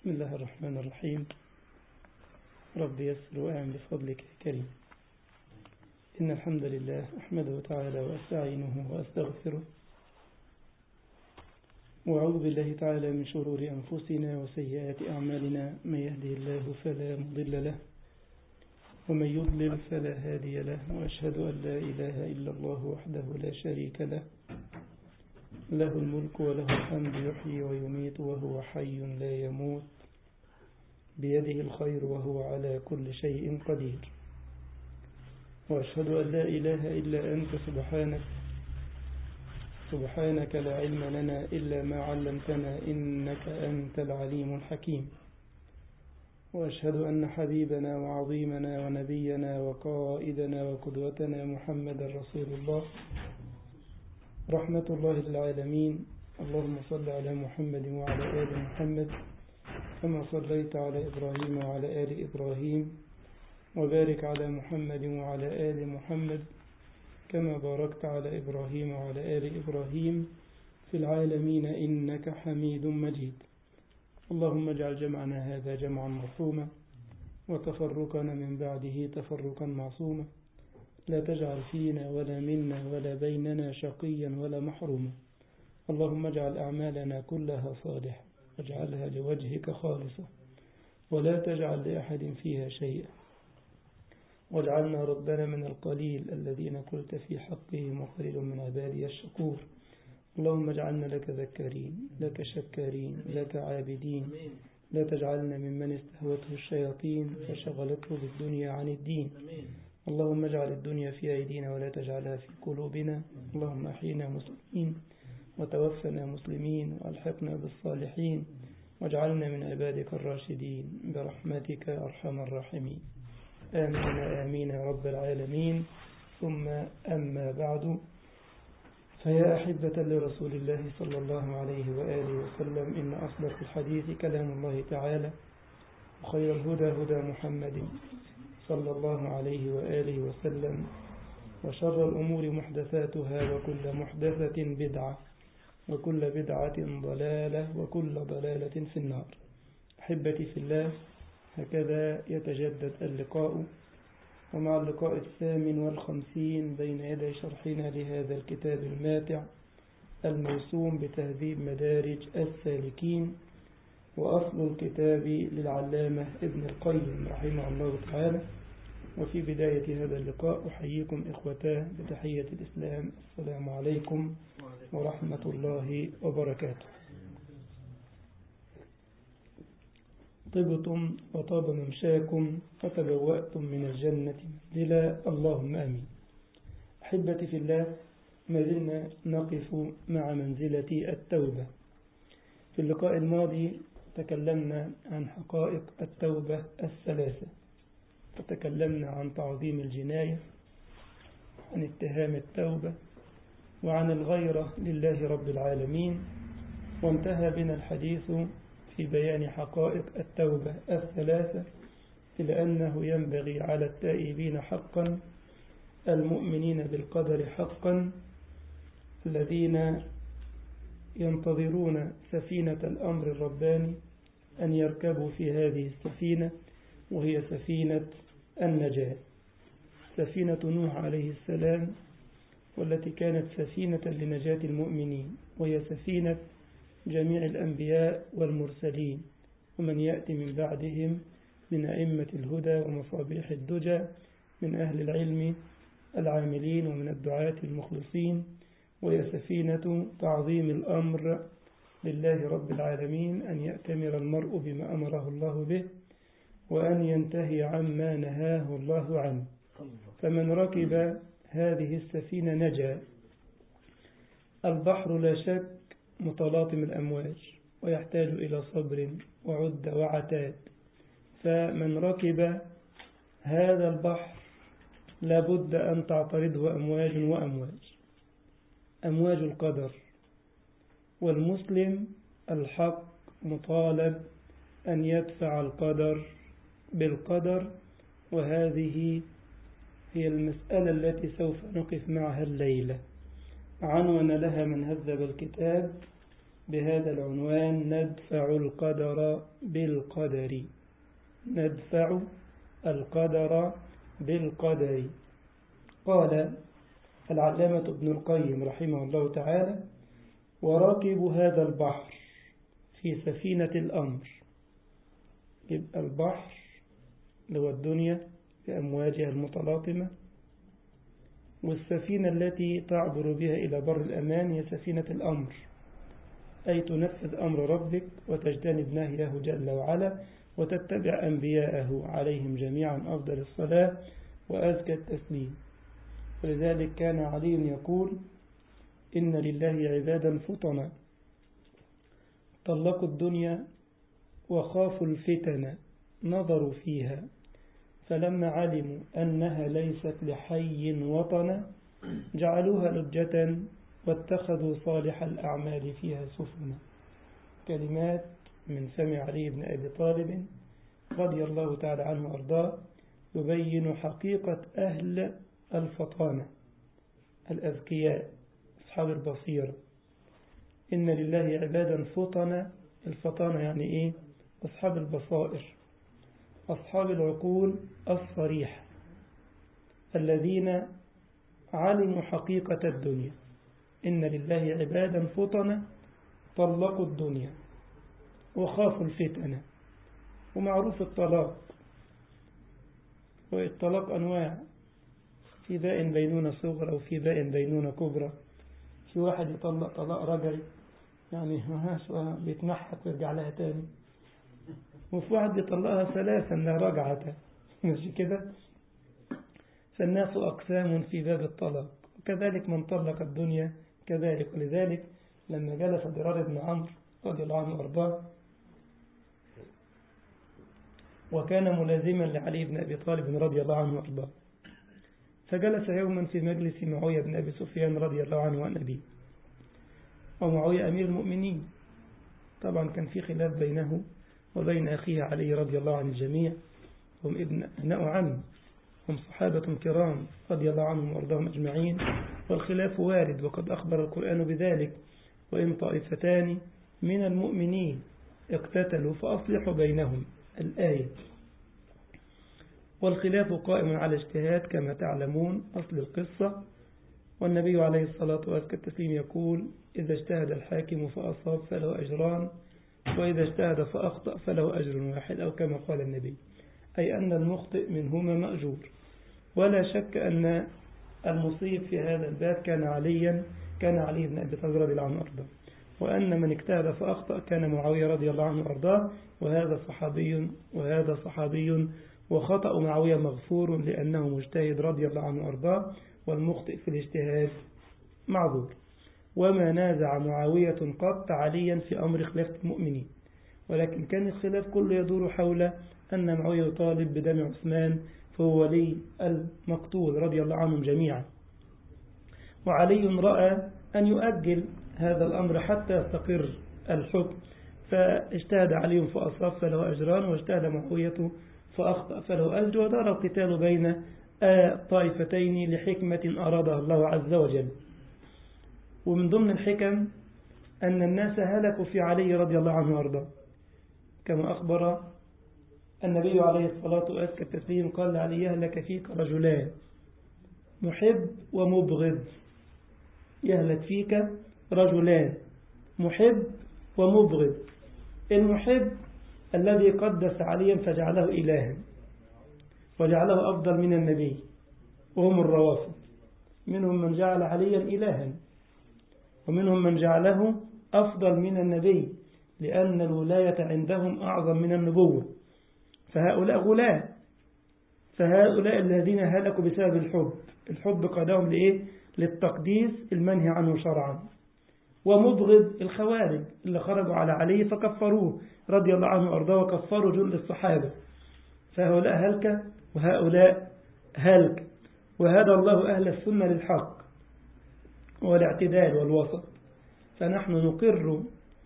بسم الله الرحمن الرحيم رب يسر وأعن بفضلك يا كريم إن الحمد لله أحمده تعالى وأستعينه وأستغفره وأعوذ بالله تعالى من شرور أنفسنا وسيئات أعمالنا من يهده الله فلا مضل له ومن يضلل فلا هادي له وأشهد أن لا إله إلا الله وحده لا شريك له له الملك وله الحمد يحيي ويميت وهو حي لا يموت بيده الخير وهو على كل شيء قدير وأشهد أن لا إله إلا أنت سبحانك سبحانك لا علم لنا إلا ما علمتنا إنك أنت العليم الحكيم وأشهد أن حبيبنا وعظيمنا ونبينا وقائدنا وقدوتنا محمد رسول الله رحمة الله للعالمين اللهم صل على محمد وعلى آل محمد كما صليت على إبراهيم وعلى آل إبراهيم وبارك على محمد وعلى آل محمد كما باركت على إبراهيم وعلى آل إبراهيم في العالمين إنك حميد مجيد اللهم اجعل جمعنا هذا جمعا مرحوما وتفرقنا من بعده تفرقا معصوما لا تجعل فينا ولا منا ولا بيننا شقيا ولا محروما اللهم اجعل أعمالنا كلها صالحة واجعلها لوجهك خالصة ولا تجعل لأحد فيها شيئا واجعلنا ربنا من القليل الذين قلت في حقهم وقليل من عبادي الشكور اللهم اجعلنا لك ذكارين لك شكارين لك عابدين لا تجعلنا ممن استهوته الشياطين فشغلته بالدنيا عن الدين اللهم اجعل الدنيا في أيدينا ولا تجعلها في قلوبنا اللهم أحينا مسلمين وتوفنا مسلمين وألحقنا بالصالحين واجعلنا من عبادك الراشدين برحمتك أرحم الراحمين آمين آمين يا رب العالمين ثم أما بعد فيا أحبة لرسول الله صلى الله عليه وآله وسلم إن أصدق الحديث كلام الله تعالى وخير الهدى هدى محمد صلى الله عليه وآله وسلم وشر الأمور محدثاتها وكل محدثة بدعة وكل بدعة ضلالة وكل ضلالة في النار أحبتي في الله هكذا يتجدد اللقاء ومع اللقاء الثامن والخمسين بين يدي شرحنا لهذا الكتاب الماتع الموسوم بتهذيب مدارج السالكين وأصل الكتاب للعلامة ابن القيم رحمه الله تعالى وفي بداية هذا اللقاء أحييكم إخوتاه بتحية الإسلام السلام عليكم ورحمة الله وبركاته طبتم وطاب ممشاكم وتبوأتم من الجنة منزلا اللهم آمين أحبتي في الله ما زلنا نقف مع منزلة التوبة في اللقاء الماضي تكلمنا عن حقائق التوبة الثلاثة فتكلمنا عن تعظيم الجناية عن اتهام التوبة وعن الغيرة لله رب العالمين وانتهى بنا الحديث في بيان حقائق التوبة الثلاثة إلى أنه ينبغي على التائبين حقا المؤمنين بالقدر حقا الذين ينتظرون سفينة الأمر الرباني أن يركبوا في هذه السفينة وهي سفينة النجاة سفينة نوح عليه السلام والتي كانت سفينة لنجاة المؤمنين وهي سفينة جميع الأنبياء والمرسلين ومن يأتي من بعدهم من أئمة الهدى ومصابيح الدجى من أهل العلم العاملين ومن الدعاة المخلصين وهي سفينة تعظيم الأمر لله رب العالمين أن يأتمر المرء بما أمره الله به وأن ينتهي عما نهاه الله عنه فمن ركب هذه السفينة نجا البحر لا شك متلاطم الأمواج ويحتاج إلى صبر وعد وعتاد فمن ركب هذا البحر لابد أن تعترضه أمواج وأمواج أمواج القدر والمسلم الحق مطالب أن يدفع القدر بالقدر وهذه هي المسألة التي سوف نقف معها الليلة عنون لها من هذب الكتاب بهذا العنوان ندفع القدر بالقدر ندفع القدر بالقدر قال العلامة ابن القيم رحمه الله تعالى وراكب هذا البحر في سفينة الأمر يبقى البحر اللي هو الدنيا بأمواجها المتلاطمة والسفينة التي تعبر بها إلى بر الأمان هي سفينة الأمر أي تنفذ أمر ربك وتجتنب نهيه جل وعلا وتتبع أنبياءه عليهم جميعا أفضل الصلاة وأزكى التسليم ولذلك كان علي يقول إن لله عبادا فطنا طلقوا الدنيا وخافوا الفتن نظروا فيها فلما علموا أنها ليست لحي وطنا جعلوها لجة واتخذوا صالح الأعمال فيها سفنا كلمات من سمع علي بن أبي طالب رضي الله تعالى عنه وأرضاه يبين حقيقة أهل الفطانة الأذكياء أصحاب البصيرة إن لله عبادا فطنة الفطانة يعني إيه أصحاب البصائر أصحاب العقول الصريحة الذين علموا حقيقة الدنيا إن لله عبادا فطنة طلقوا الدنيا وخافوا الفتنة ومعروف الطلاق والطلاق أنواع في باء بينونة صغرى وفي باء بينونة كبرى في واحد يطلق طلاق رجعي يعني ما بيتمحك ويرجع لها تاني وفي واحد بيطلقها ثلاثا لا رجعة ماشي كده فالناس أقسام في باب الطلاق وكذلك من طلق الدنيا كذلك ولذلك لما جلس ضرار بن عمرو رضي الله عنه وارضاه وكان ملازما لعلي بن أبي طالب رضي الله عنه وارضاه فجلس يوما في مجلس معاوية بن أبي سفيان رضي الله عنه وعن أبيه ومعاوية أمير المؤمنين طبعا كان في خلاف بينه وبين أخيه علي رضي الله عن الجميع هم ابن أبناء عم هم صحابة كرام رضي الله عنهم وارضاهم أجمعين والخلاف وارد وقد أخبر القرآن بذلك وإن طائفتان من المؤمنين اقتتلوا فأصلحوا بينهم الآية والخلاف قائم على اجتهاد كما تعلمون أصل القصة والنبي عليه الصلاة والسلام يقول إذا اجتهد الحاكم فأصاب فله أجران وإذا اجتهد فأخطأ فله أجر واحد أو كما قال النبي أي أن المخطئ منهما مأجور ولا شك أن المصيب في هذا الباب كان عليا كان علي بن أبي طالب رضي الله عنه وأرضاه وأن من اجتهد فأخطأ كان معاوية رضي الله عنه وأرضاه وهذا صحابي وهذا صحابي وخطأ معاوية مغفور لأنه مجتهد رضي الله عنه وأرضاه والمخطئ في الاجتهاد معذور وما نازع معاوية قط عليا في أمر خلافة المؤمنين ولكن كان الخلاف كله يدور حول أن معاوية يطالب بدم عثمان فهو ولي المقتول رضي الله عنهم جميعا وعلي رأى أن يؤجل هذا الأمر حتى يستقر الحكم فاجتهد علي فأصاب فله أجران واجتهد معاوية فأخطأ فله أجر ودار القتال بين طائفتين لحكمة أرادها الله عز وجل ومن ضمن الحكم أن الناس هلكوا في علي رضي الله عنه وارضاه كما أخبر النبي عليه الصلاة وأزكى التسليم قال لعلي يهلك فيك رجلان محب ومبغض يهلك فيك رجلان محب ومبغض المحب الذي قدس عليا فجعله إلها وجعله أفضل من النبي وهم الروافض منهم من جعل عليا إلها ومنهم من جعله أفضل من النبي لأن الولاية عندهم أعظم من النبوة فهؤلاء غلاة فهؤلاء الذين هلكوا بسبب الحب الحب قادهم لإيه؟ للتقديس المنهي عنه شرعا ومبغض الخوارج اللي خرجوا على علي فكفروه رضي الله عنه وأرضاه وكفروا جل الصحابة فهؤلاء هلك وهؤلاء هلك وهدى الله أهل السنة للحق والاعتدال والوسط فنحن نقر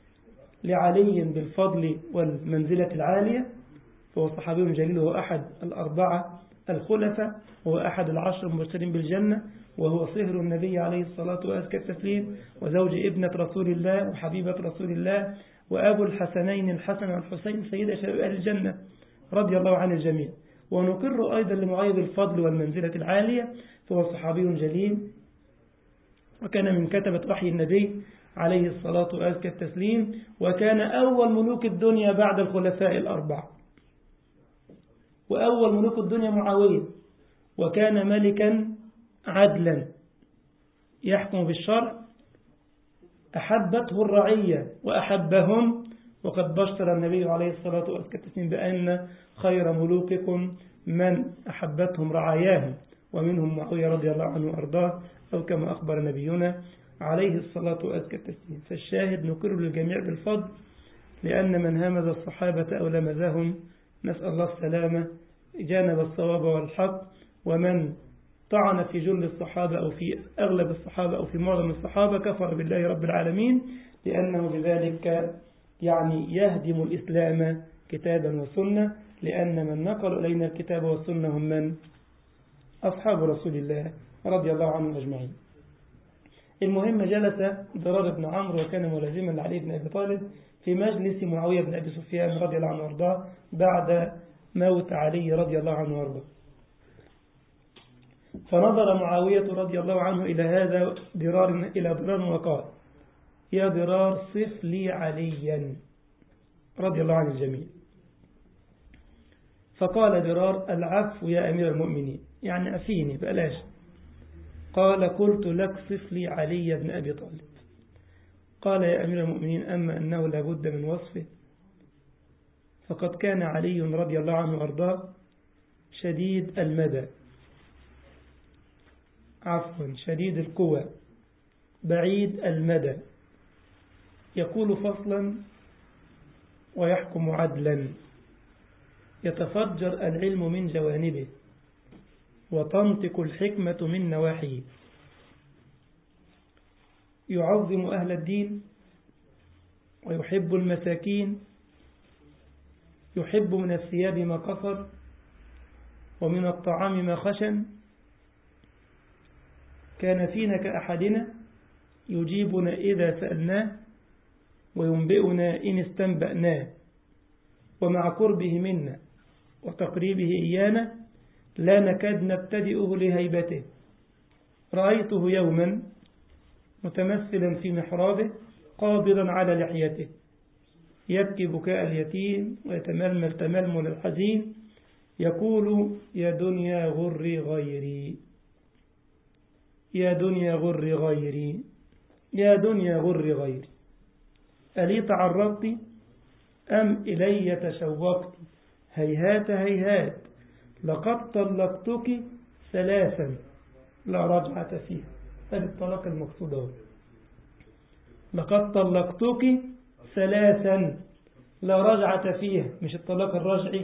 لعلي بالفضل والمنزلة العالية فهو صحابي جليل وهو أحد الأربعة الخلفاء وهو أحد العشر المبشرين بالجنة وهو صهر النبي عليه الصلاة وأزكى التسليم وزوج ابنة رسول الله وحبيبة رسول الله وأبو الحسنين الحسن والحسين سيد شباب أهل الجنة رضي الله عن الجميع ونقر أيضا لمعايد الفضل والمنزلة العالية فهو صحابي جليل وكان من كتبة وحي النبي عليه الصلاة وأزكى التسليم وكان أول ملوك الدنيا بعد الخلفاء الأربعة وأول ملوك الدنيا معاوية وكان ملكا عدلا يحكم بالشرع أحبته الرعية وأحبهم وقد بشر النبي عليه الصلاة والسلام بأن خير ملوككم من أحبتهم رعاياهم ومنهم معاوية رضي الله عنه وأرضاه أو كما أخبر نبينا عليه الصلاة والسلام فالشاهد نقر للجميع بالفضل لأن من همز الصحابة أو لمزهم نسأل الله السلامة جانب الصواب والحق ومن طعن في جل الصحابة أو في أغلب الصحابة أو في معظم الصحابة كفر بالله رب العالمين لأنه بذلك يعني يهدم الإسلام كتابا وسنة لأن من نقل إلينا الكتاب والسنة هم من أصحاب رسول الله رضي الله عنهم أجمعين المهم جلس ضرار بن عمرو وكان ملازما لعلي بن أبي طالب في مجلس معاوية بن أبي سفيان رضي الله عنه وارضاه بعد موت علي رضي الله عنه وارضاه فنظر معاوية رضي الله عنه إلى هذا ضرار إلى ضرار وقال يا ضرار صف لي عليا رضي الله عن الجميع فقال ضرار العفو يا أمير المؤمنين يعني أفيني بلاش قال قلت لك صف لي علي بن أبي طالب قال يا أمير المؤمنين أما أنه لابد من وصفه فقد كان علي رضي الله عنه وأرضاه شديد المدى عفوا شديد القوى بعيد المدى يقول فصلا ويحكم عدلا يتفجر العلم من جوانبه وتنطق الحكمة من نواحيه يعظم أهل الدين ويحب المساكين يحب من الثياب ما قصر ومن الطعام ما خشن كان فينا كأحدنا يجيبنا إذا سألناه وينبئنا إن استنبأناه ومع قربه منا وتقريبه إيانا لا نكاد نبتدئه لهيبته رأيته يوما متمثلا في محرابه قابضا على لحيته يبكي بكاء اليتيم ويتململ تململ الحزين يقول يا دنيا غري غيري يا دنيا غري غيري يا دنيا غري غيري ألي تعرضت أم إلي تشوقت هيهات هيهات لقد طلقتك ثلاثا لا رجعة فيها هذا الطلاق المقصود هو لقد طلقتك ثلاثا لا رجعة فيها مش الطلاق الرجعي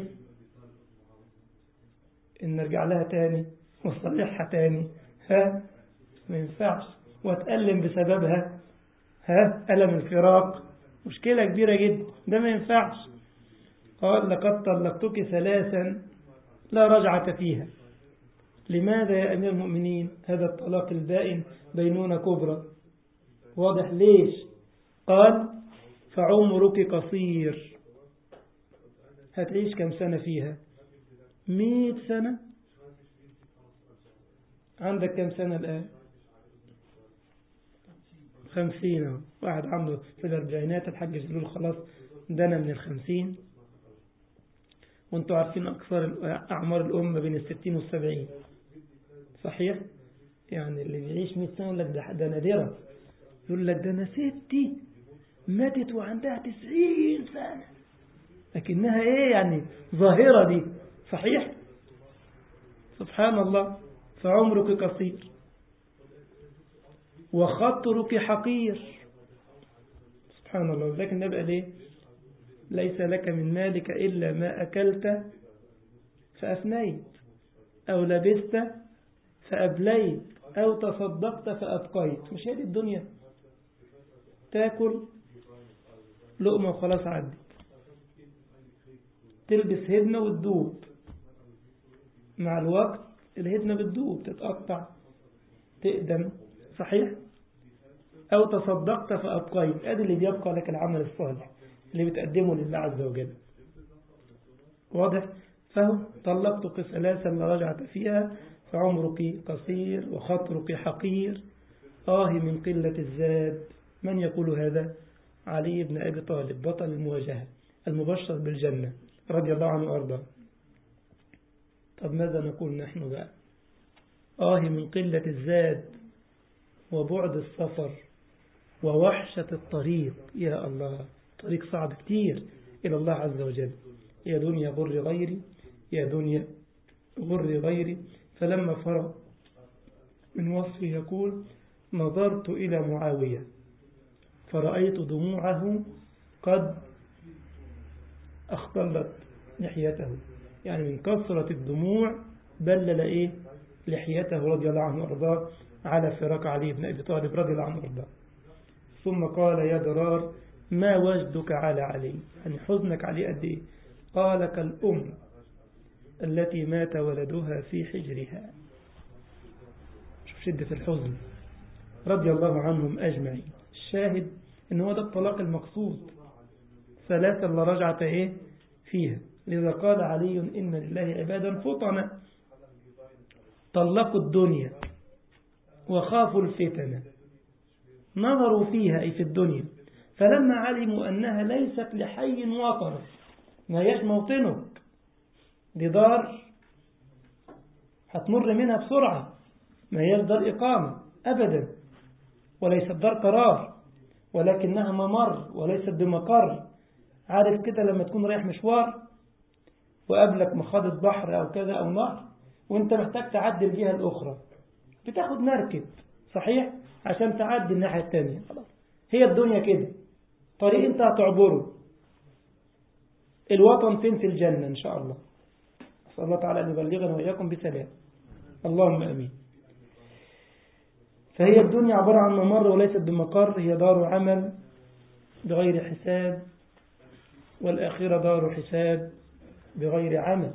إن نرجع لها تاني وصلحها تاني ها ما ينفعش وتألم بسببها ها ألم الفراق مشكلة كبيرة جدا ده ما ينفعش قال لقد طلقتك ثلاثا لا رجعة فيها لماذا يا أمير المؤمنين هذا الطلاق البائن بينونة كبرى واضح ليش قال فعمرك قصير هتعيش كم سنة فيها مئة سنة عندك كم سنة الآن خمسين واحد عنده في الأربعينات الحاج جلول خلاص دنا من الخمسين وانتوا عارفين أكثر أعمار الأمة بين الستين والسبعين صحيح يعني اللي بيعيش 100 سنة يقول لك ده, ده نادرة يقول لك ده أنا ستي ماتت وعندها 90 سنة لكنها إيه يعني ظاهرة دي صحيح سبحان الله فعمرك قصير وخطرك حقير سبحان الله لكن النبي قال ايه ليس لك من مالك إلا ما أكلت فأفنيت أو لبست فأبليت أو تصدقت فأبقيت مش هذه الدنيا تاكل لقمة وخلاص عدت تلبس هدنة وتدوب مع الوقت الهدنة بتدوب تتقطع تقدم صحيح أو تصدقت فأبقيت أدي اللي بيبقى لك العمل الصالح اللي بتقدمه لله عز وجل واضح فهو طلقتك ثلاثا لرجعت فيها فعمرك قصير وخطرك حقير آه من قلة الزاد من يقول هذا علي بن أبي طالب بطل المواجهة المبشر بالجنة رضي الله عنه وأرضاه طب ماذا نقول نحن بقى آه من قلة الزاد وبعد السفر ووحشة الطريق يا الله طريق صعب كتير إلى الله عز وجل يا دنيا غر غيري يا دنيا غر غيري فلما فرغ من وصفه يقول نظرت إلى معاوية فرأيت دموعه قد أخطلت لحيته يعني من كثرة الدموع بلل إيه لحيته رضي الله عنه وارضاه على فراق علي بن أبي طالب رضي الله عنه وارضاه ثم قال يا درار ما وجدك على علي يعني حزنك عليه قد إيه قال كالأم التي مات ولدها في حجرها شوف شدة الحزن رضي الله عنهم أجمعين الشاهد إن هو ده الطلاق المقصود ثلاثة لا رجعة إيه فيها لذا قال علي إن لله عبادا فطنا طلقوا الدنيا وخافوا الفتنة نظروا فيها أي في الدنيا فلما علموا أنها ليست لحي وطن ما هيش موطنك دي دار هتمر منها بسرعة ما هيش دار إقامة أبدا وليست دار قرار ولكنها ممر وليست بمقر عارف كده لما تكون رايح مشوار وقابلك مخاضة بحر أو كذا أو نهر وانت محتاج تعدي الجهة الأخرى بتاخد مركب صحيح عشان تعدي الناحية التانية خلاص هي الدنيا كده طريق انت هتعبره الوطن فين في الجنة إن شاء الله أسأل الله تعالى أن يبلغنا وإياكم بسلام اللهم أمين فهي الدنيا عبارة عن ممر وليست بمقر هي دار عمل بغير حساب والآخرة دار حساب بغير عمل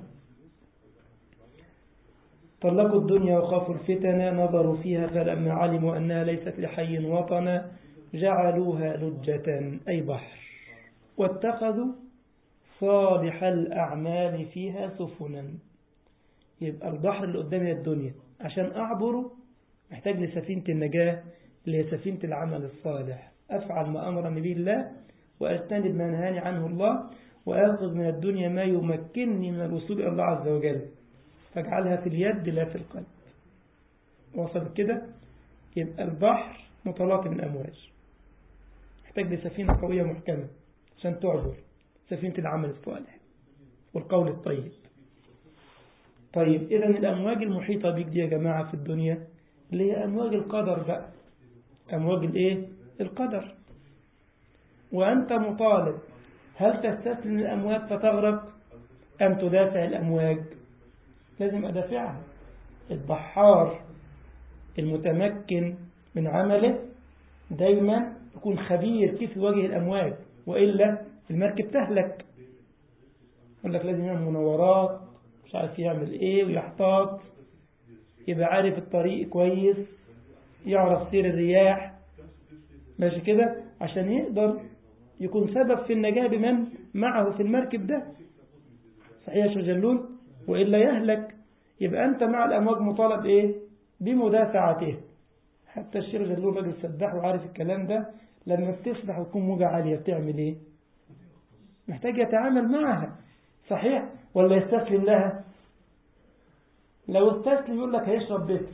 طلقوا الدنيا وخافوا الفتن نظروا فيها فلما علموا أنها ليست لحي وطنا جعلوها لجة أي بحر واتخذوا صالح الأعمال فيها سفنا يبقى البحر اللي قدامي الدنيا عشان أعبره محتاج لسفينة النجاة اللي هي سفينة العمل الصالح أفعل ما أمرني به الله وأجتنب ما نهاني عنه الله وأخذ من الدنيا ما يمكنني من الوصول إلى الله عز وجل فاجعلها في اليد لا في القلب وصل كده يبقى البحر متلاطم الأمواج محتاج لسفينة قوية محكمة عشان تعبر سفينة العمل الصالح والقول الطيب طيب إذا الأمواج المحيطة بك دي يا جماعة في الدنيا اللي هي أمواج القدر بقى أمواج الإيه؟ القدر وأنت مطالب هل تستسلم الأمواج فتغرق أم تدافع الأمواج لازم أدافعها البحار المتمكن من عمله دايما يكون خبير كيف يواجه الأمواج وإلا المركب تهلك يقول لك لازم يعمل منورات مش عارف يعمل ايه ويحتاط يبقى عارف الطريق كويس يعرف سير الرياح ماشي كده عشان يقدر يكون سبب في النجاة بمن معه في المركب ده صحيح يا جلون وإلا يهلك يبقى أنت مع الأمواج مطالب إيه بمدافعته حتى الشيخ جلون راجل سباح وعارف الكلام ده لما بتسبح وتكون موجة عالية بتعمل إيه محتاج يتعامل معها صحيح ولا يستسلم لها لو استسلم يقول لك هيشرب بيت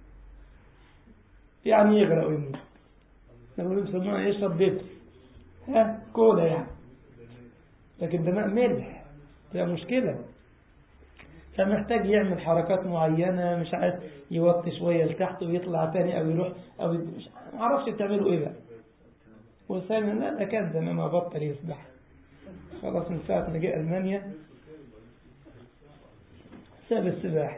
يعني يغرق ويموت لو يسموها يشرب بيت ها كولا يعني لكن ده ماء ملح ده مشكلة فمحتاج يعمل حركات معينة مش عارف يوطي شوية لتحت ويطلع تاني أو يروح أو مش عارفش بتعملوا إيه بقى وسامي لا ده كان زمان ما بطل يسبح خلاص من ساعة ما جاء ألمانيا ساب السباحة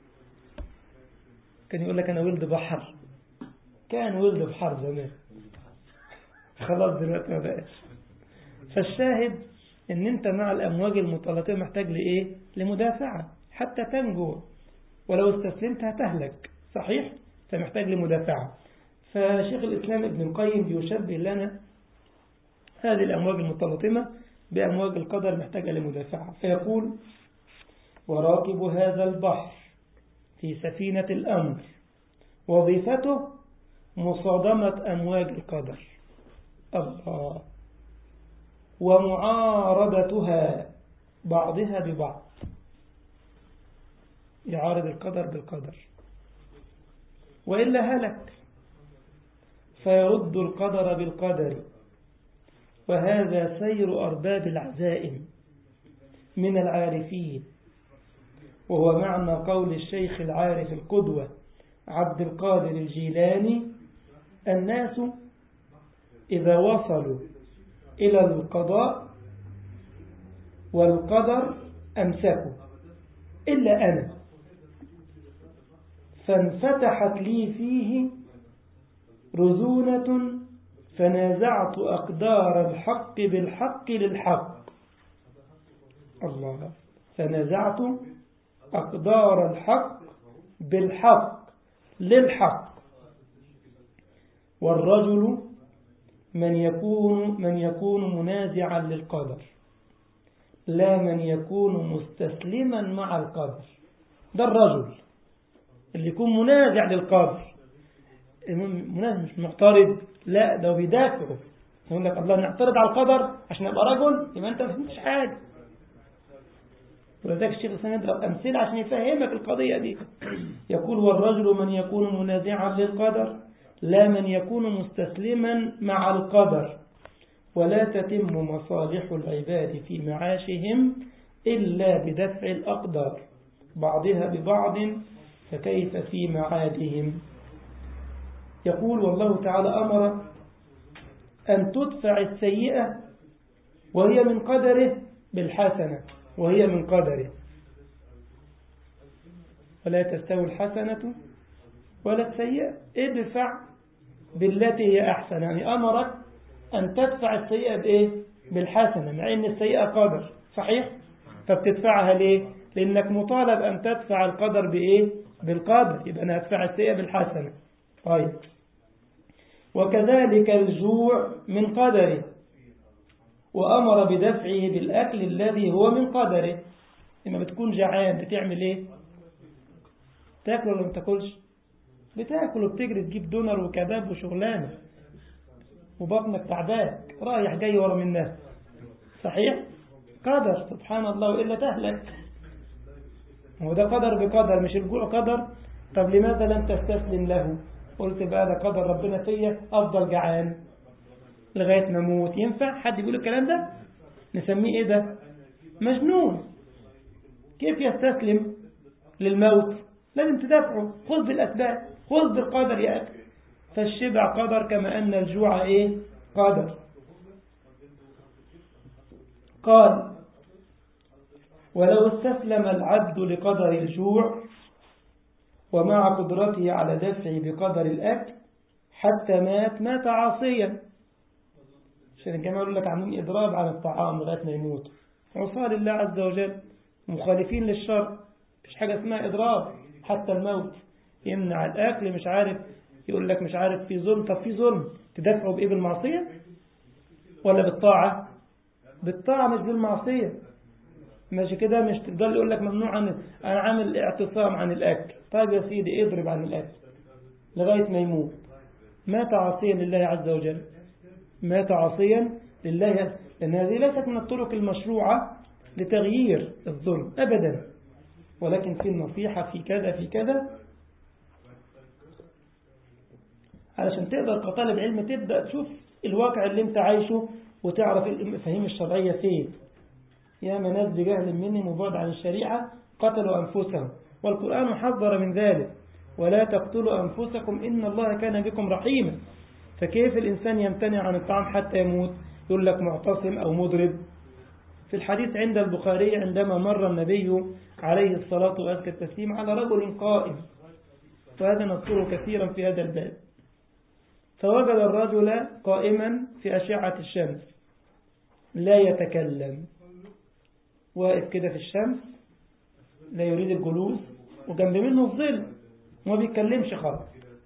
كان يقول لك أنا ولد بحر كان ولد بحر زمان خلاص دلوقتي ما بقاش فالشاهد ان انت مع الامواج المتلاطمه محتاج لايه لمدافعه حتى تنجو ولو استسلمت هتهلك صحيح فمحتاج لمدافعة فشيخ الإسلام ابن القيم بيشبه لنا هذه الأمواج المتلاطمة بأمواج القدر محتاجة لمدافعة فيقول وراكب هذا البحر في سفينة الأمر وظيفته مصادمة أمواج القدر الله ومعارضتها بعضها ببعض يعارض القدر بالقدر وإلا هلك فيرد القدر بالقدر وهذا سير أرباب العزائم من العارفين وهو معنى قول الشيخ العارف القدوة عبد القادر الجيلاني الناس إذا وصلوا إلى القضاء والقدر أمسكوا إلا أنا فانفتحت لي فيه رزونة فنازعت أقدار الحق بالحق للحق الله فنازعت أقدار الحق بالحق للحق والرجل من يكون من يكون منازعا للقدر لا من يكون مستسلما مع القدر ده الرجل اللي يكون منازع للقدر منازع مش معترض لا ده بيدافعه يقول لك الله نعترض على القدر عشان ابقى رجل يبقى انت ما فهمتش حاجه ولذلك الشيخ الإسلام يضرب أمثلة عشان يفهمك القضية دي يقول والرجل من يكون منازعا للقدر لا من يكون مستسلما مع القدر ولا تتم مصالح العباد في معاشهم إلا بدفع الأقدار بعضها ببعض فكيف في معادهم يقول والله تعالى أمر أن تدفع السيئة وهي من قدره بالحسنة وهي من قدره ولا تستوي الحسنة ولا السيئة ادفع بالتي هي أحسن يعني أمرك أن تدفع السيئة بإيه؟ بالحسنة مع أن السيئة قدر صحيح؟ فبتدفعها ليه؟ لأنك مطالب أن تدفع القدر بإيه؟ بالقدر يبقى أنا أدفع السيئة بالحسنة طيب وكذلك الجوع من قدره وأمر بدفعه بالأكل الذي هو من قدره لما بتكون جعان بتعمل إيه؟ تاكل ولا ما تاكلش؟ بتاكل وبتجري تجيب دونر وكباب وشغلانة وبطنك تعباك رايح جاي ورا منها صحيح قدر سبحان الله وإلا تهلك هو ده قدر بقدر مش الجوع قدر طب لماذا لم تستسلم له قلت بقى ده قدر ربنا فيا أفضل جعان لغاية ما اموت ينفع حد يقول الكلام ده نسميه ايه ده مجنون كيف يستسلم للموت لازم تدافعه خذ بالأسباب خذ بالقدر يا أخي فالشبع قدر كما أن الجوع إيه قدر قال ولو استسلم العبد لقدر الجوع ومع قدرته على دفعه بقدر الأكل حتى مات مات عاصيا عشان الجماعة يقول لك عاملين إضراب على الطعام لغاية ما يموت عصاة لله عز وجل مخالفين للشر مش حاجة اسمها إضراب حتى الموت يمنع الأكل مش عارف يقول لك مش عارف في ظلم طب في ظلم تدافعوا بإيه بالمعصية ولا بالطاعة بالطاعة مش بالمعصية ماشي كده مش تفضل يقول لك ممنوع عن أنا عامل اعتصام عن الأكل طيب يا سيدي اضرب عن الأكل لغاية ما يموت مات عاصيا لله عز وجل مات عاصيا لله لأن هذه ليست من الطرق المشروعة لتغيير الظلم أبدا ولكن في النصيحة في كذا في كذا علشان تقدر كطالب علم تبدأ تشوف الواقع اللي انت عايشه وتعرف المفاهيم الشرعية فين يا ناس بجهل منهم وبعد عن الشريعة قتلوا أنفسهم والقرآن حذر من ذلك ولا تقتلوا أنفسكم إن الله كان بكم رحيما فكيف الإنسان يمتنع عن الطعام حتى يموت يقول لك معتصم أو مضرب في الحديث عند البخاري عندما مر النبي عليه الصلاة وأزكى التسليم على رجل قائم فهذا نذكره كثيرا في هذا الباب فوجد الرجل قائما في أشعة الشمس لا يتكلم واقف كده في الشمس لا يريد الجلوس وجنب منه الظل وما بيتكلمش خالص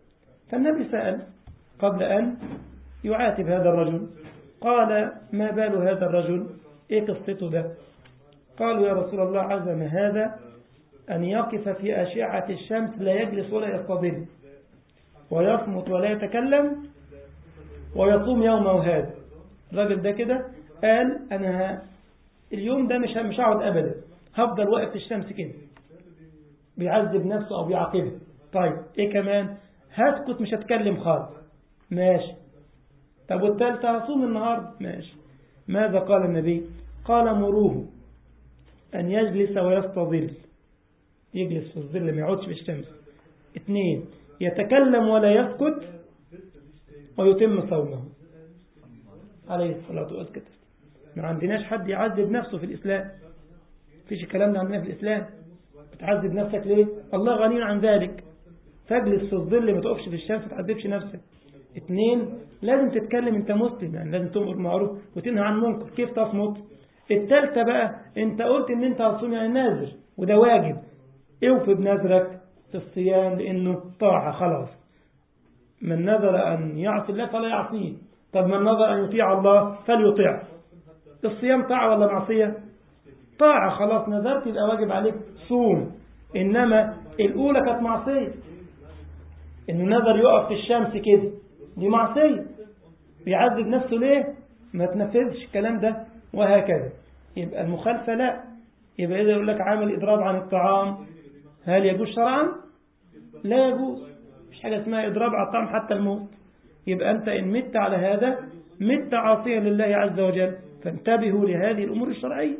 فالنبي سأل قبل أن يعاتب هذا الرجل قال ما بال هذا الرجل ايه قصته ده قالوا يا رسول الله عزم هذا أن يقف في أشعة الشمس لا يجلس ولا يستظل ويصمت ولا يتكلم ويصوم يومه هذا الراجل ده كده قال أنا اليوم ده مش مش هقعد أبدا هفضل واقف في الشمس كده بيعذب نفسه أو بيعاقبه طيب إيه كمان هسكت مش هتكلم خالص ماشي طب والثالثة هصوم النهاردة ماشي ماذا قال النبي قال مروه أن يجلس ويستظل يجلس في الظل ما يقعدش في الشمس اثنين يتكلم ولا يسكت ويتم صومه عليه الصلاة والسلام ما عندناش حد يعذب نفسه في الإسلام فيش الكلام ده عندنا في الإسلام بتعذب نفسك ليه الله غني عن ذلك تجلس في الظل ما تقفش في الشمس ما تعذبش نفسك اثنين لازم تتكلم انت مسلم يعني لازم تؤمر بالمعروف وتنهى عن المنكر كيف تصمت الثالثه بقى انت قلت ان انت هتصوم يعني نازل وده واجب اوفي بنذرك في الصيام لانه طاعه خلاص من نذر ان يعصي الله فلا يعصيه طب من نذر ان يطيع الله فليطيع الصيام طاعه ولا معصيه طاعه خلاص نذرت يبقى واجب عليك صوم انما الاولى كانت معصيه انه نذر يقف في الشمس كده دي معصية بيعذب نفسه ليه ما تنفذش الكلام ده وهكذا يبقى المخالفة لا يبقى إذا يقول لك عامل إضراب عن الطعام هل يجوز شرعا لا يجوز مش حاجة اسمها إضراب على الطعام حتى الموت يبقى أنت إن مت على هذا مت عاصيا لله عز وجل فانتبهوا لهذه الأمور الشرعية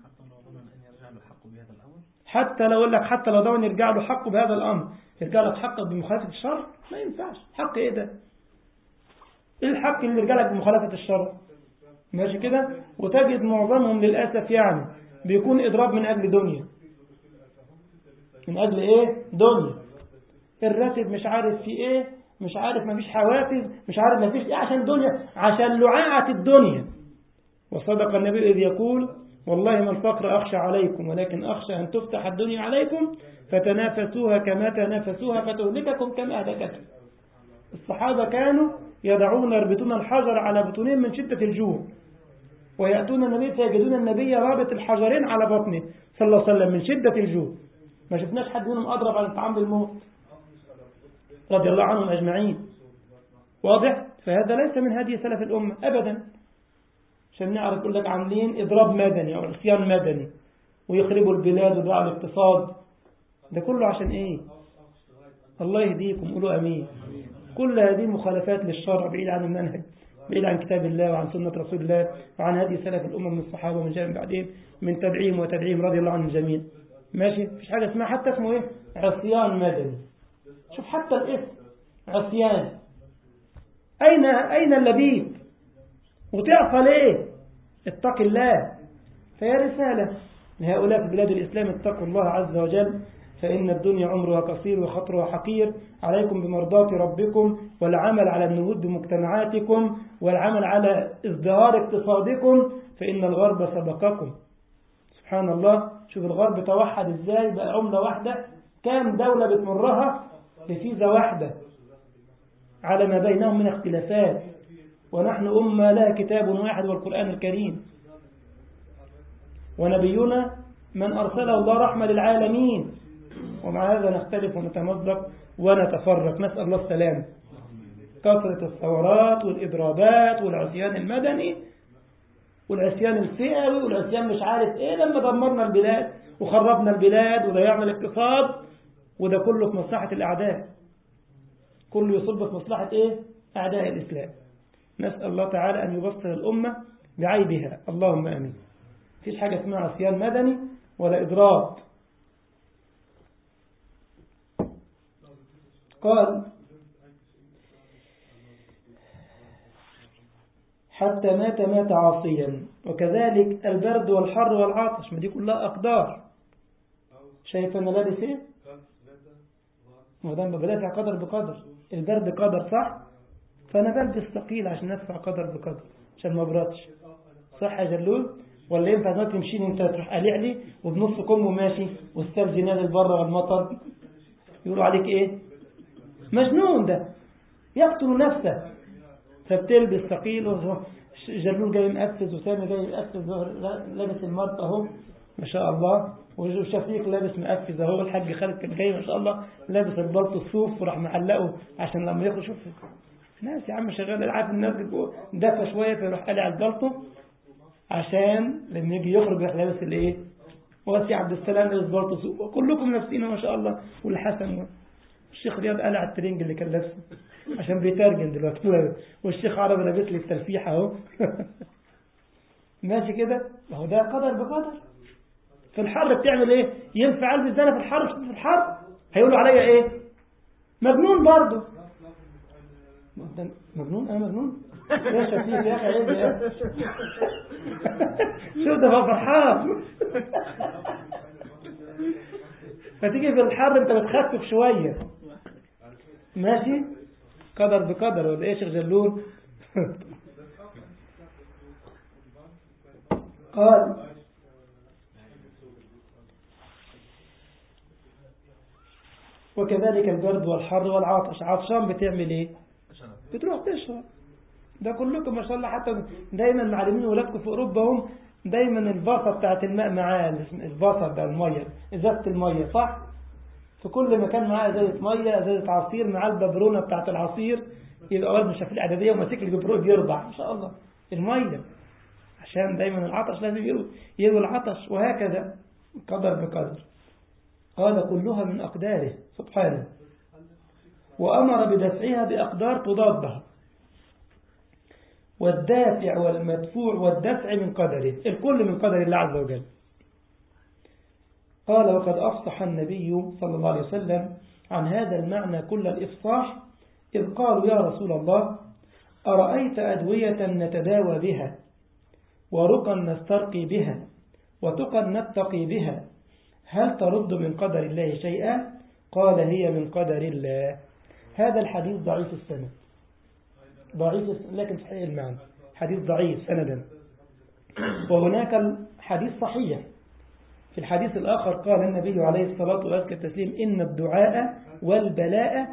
حتى لو أقول لك حتى لو دون يرجع له حقه بهذا الأمر يرجع لك حقه بمخالفة الشرع ما ينفعش حق إيه ده ايه الحق اللي رجالك بمخالفة الشرع ماشي كده وتجد معظمهم للأسف يعني بيكون إضراب من أجل دنيا من أجل إيه دنيا الراتب مش عارف في إيه مش عارف ما فيش حوافز مش عارف ما فيش إيه عشان دنيا عشان لعاعة الدنيا وصدق النبي إذ يقول والله ما الفقر أخشى عليكم ولكن أخشى أن تفتح الدنيا عليكم فتنافسوها كما تنافسوها فتهلككم كما أهلكتكم الصحابة كانوا يدعون يربطون الحجر على بطونهم من شدة الجوع ويأتون النبي فيجدون النبي رابط الحجرين على بطنه صلى الله عليه وسلم من شدة الجوع ما شفناش حد منهم أضرب على الطعام بالموت رضي الله عنهم أجمعين واضح فهذا ليس من هدي سلف الأمة أبدا عشان نعرف يقول لك عاملين إضراب مدني أو عصيان مدني ويخربوا البلاد ويضيعوا الاقتصاد ده كله عشان إيه الله يهديكم قولوا أمين كل هذه مخالفات للشرع بعيد عن المنهج بعيد عن كتاب الله وعن سنة رسول الله وعن هدي سلف الأمم من الصحابة ومن جاء بعدين من تدعيم وتدعيم رضي الله عنهم جميعا ماشي مفيش حاجة اسمها حتى اسمه ايه عصيان مدني شوف حتى الاسم عصيان أين أين اللبيب وتعصى ليه اتق الله فهي رسالة لهؤلاء في بلاد الإسلام اتقوا الله عز وجل فإن الدنيا عمرها قصير وخطرها حقير عليكم بمرضاة ربكم والعمل على النهوض بمجتمعاتكم والعمل على ازدهار اقتصادكم فإن الغرب سبقكم سبحان الله شوف الغرب توحد ازاي بقى عملة واحدة كام دولة بتمرها بفيزا واحدة على ما بينهم من اختلافات ونحن أمة لها كتاب واحد والقرآن الكريم ونبينا من أرسله الله رحمة للعالمين ومع هذا نختلف ونتمزق ونتفرق نسأل الله السلام كثرة الثورات والإضرابات والعصيان المدني والعصيان الفئوي والعصيان مش عارف ايه لما دمرنا البلاد وخربنا البلاد وضيعنا الاقتصاد وده كله في مصلحة الأعداء كله يصب في مصلحة ايه أعداء الإسلام نسأل الله تعالى أن يبصر الأمة بعيبها اللهم آمين فيش حاجة اسمها عصيان مدني ولا إضراب قال حتى مات مات عاصيا وكذلك البرد والحر والعطش ما دي كلها أقدار شايف أنا لابس إيه ما دام بدافع قدر بقدر البرد قدر صح فأنا بلبس ثقيل عشان أدفع قدر بقدر عشان ما ابردش صح يا جلول ولا ينفع دلوقتي تمشيني انت تروح قالع لي وبنص كم ماشي والثلج نازل بره والمطر يقولوا عليك ايه مجنون ده يقتل نفسه فبتلبس ثقيل جلول جاي مقفز وسامي جاي مقفز لابس المرط اهو ما شاء الله وشفيق لابس مقفز اهو الحاج خالد كان جاي ما شاء الله لابس البلط الصوف وراح معلقه عشان لما يخرج شوف ناس يا عم شغال عارف الناس دفى شويه فيروح قلع البلطو عشان لما يجي يخرج يروح لابس الايه واسي عبد السلام لابس بلطو صوف وكلكم لابسين ما شاء الله والحسن الشيخ رياض قلع الترنج اللي كان لابسه عشان بيترجم دلوقتي والشيخ عربي لابس لي التلفيحه اهو ماشي كده ما هو ده قدر بقدر في الحر بتعمل ايه ينفع البس ده في الحر في الحر هيقولوا عليا ايه مجنون برضه مجنون انا مجنون يا شفيق يا اخي عيب يا شو ده فرحان فتيجي في الحر انت بتخفف شويه ماشي قدر بقدر ولا ايه يا شيخ جلول قال وكذلك البرد والحر والعطش عطشان بتعمل ايه بتروح تشرب ده كلكم ما شاء الله حتى دايما معلمين ولادكم في اوروبا هم دايما الباصه بتاعت الماء معاه الباصه بتاع الميه ازازه الميه صح في كل مكان معاه ازازه ميه ازازه عصير معاه الببرونه بتاعت العصير يبقى اول مش في الاعداديه وماسك الببرون بيرضع ما شاء الله الميه عشان دايما العطش لازم يروي يروي العطش وهكذا قدر بقدر قال كلها من أقداره سبحانه وأمر بدفعها بأقدار تضادها والدافع والمدفوع والدفع من قدره الكل من قدر الله عز وجل قال وقد أفصح النبي صلى الله عليه وسلم عن هذا المعنى كل الإفصاح إذ قالوا يا رسول الله أرأيت أدوية نتداوى بها ورقا نسترقي بها وتقا نتقي بها هل ترد من قدر الله شيئا قال هي من قدر الله هذا الحديث ضعيف السند ضعيف لكن صحيح المعنى حديث ضعيف سندا وهناك الحديث صحيح في الحديث الآخر قال النبي عليه الصلاة والسلام إن الدعاء والبلاء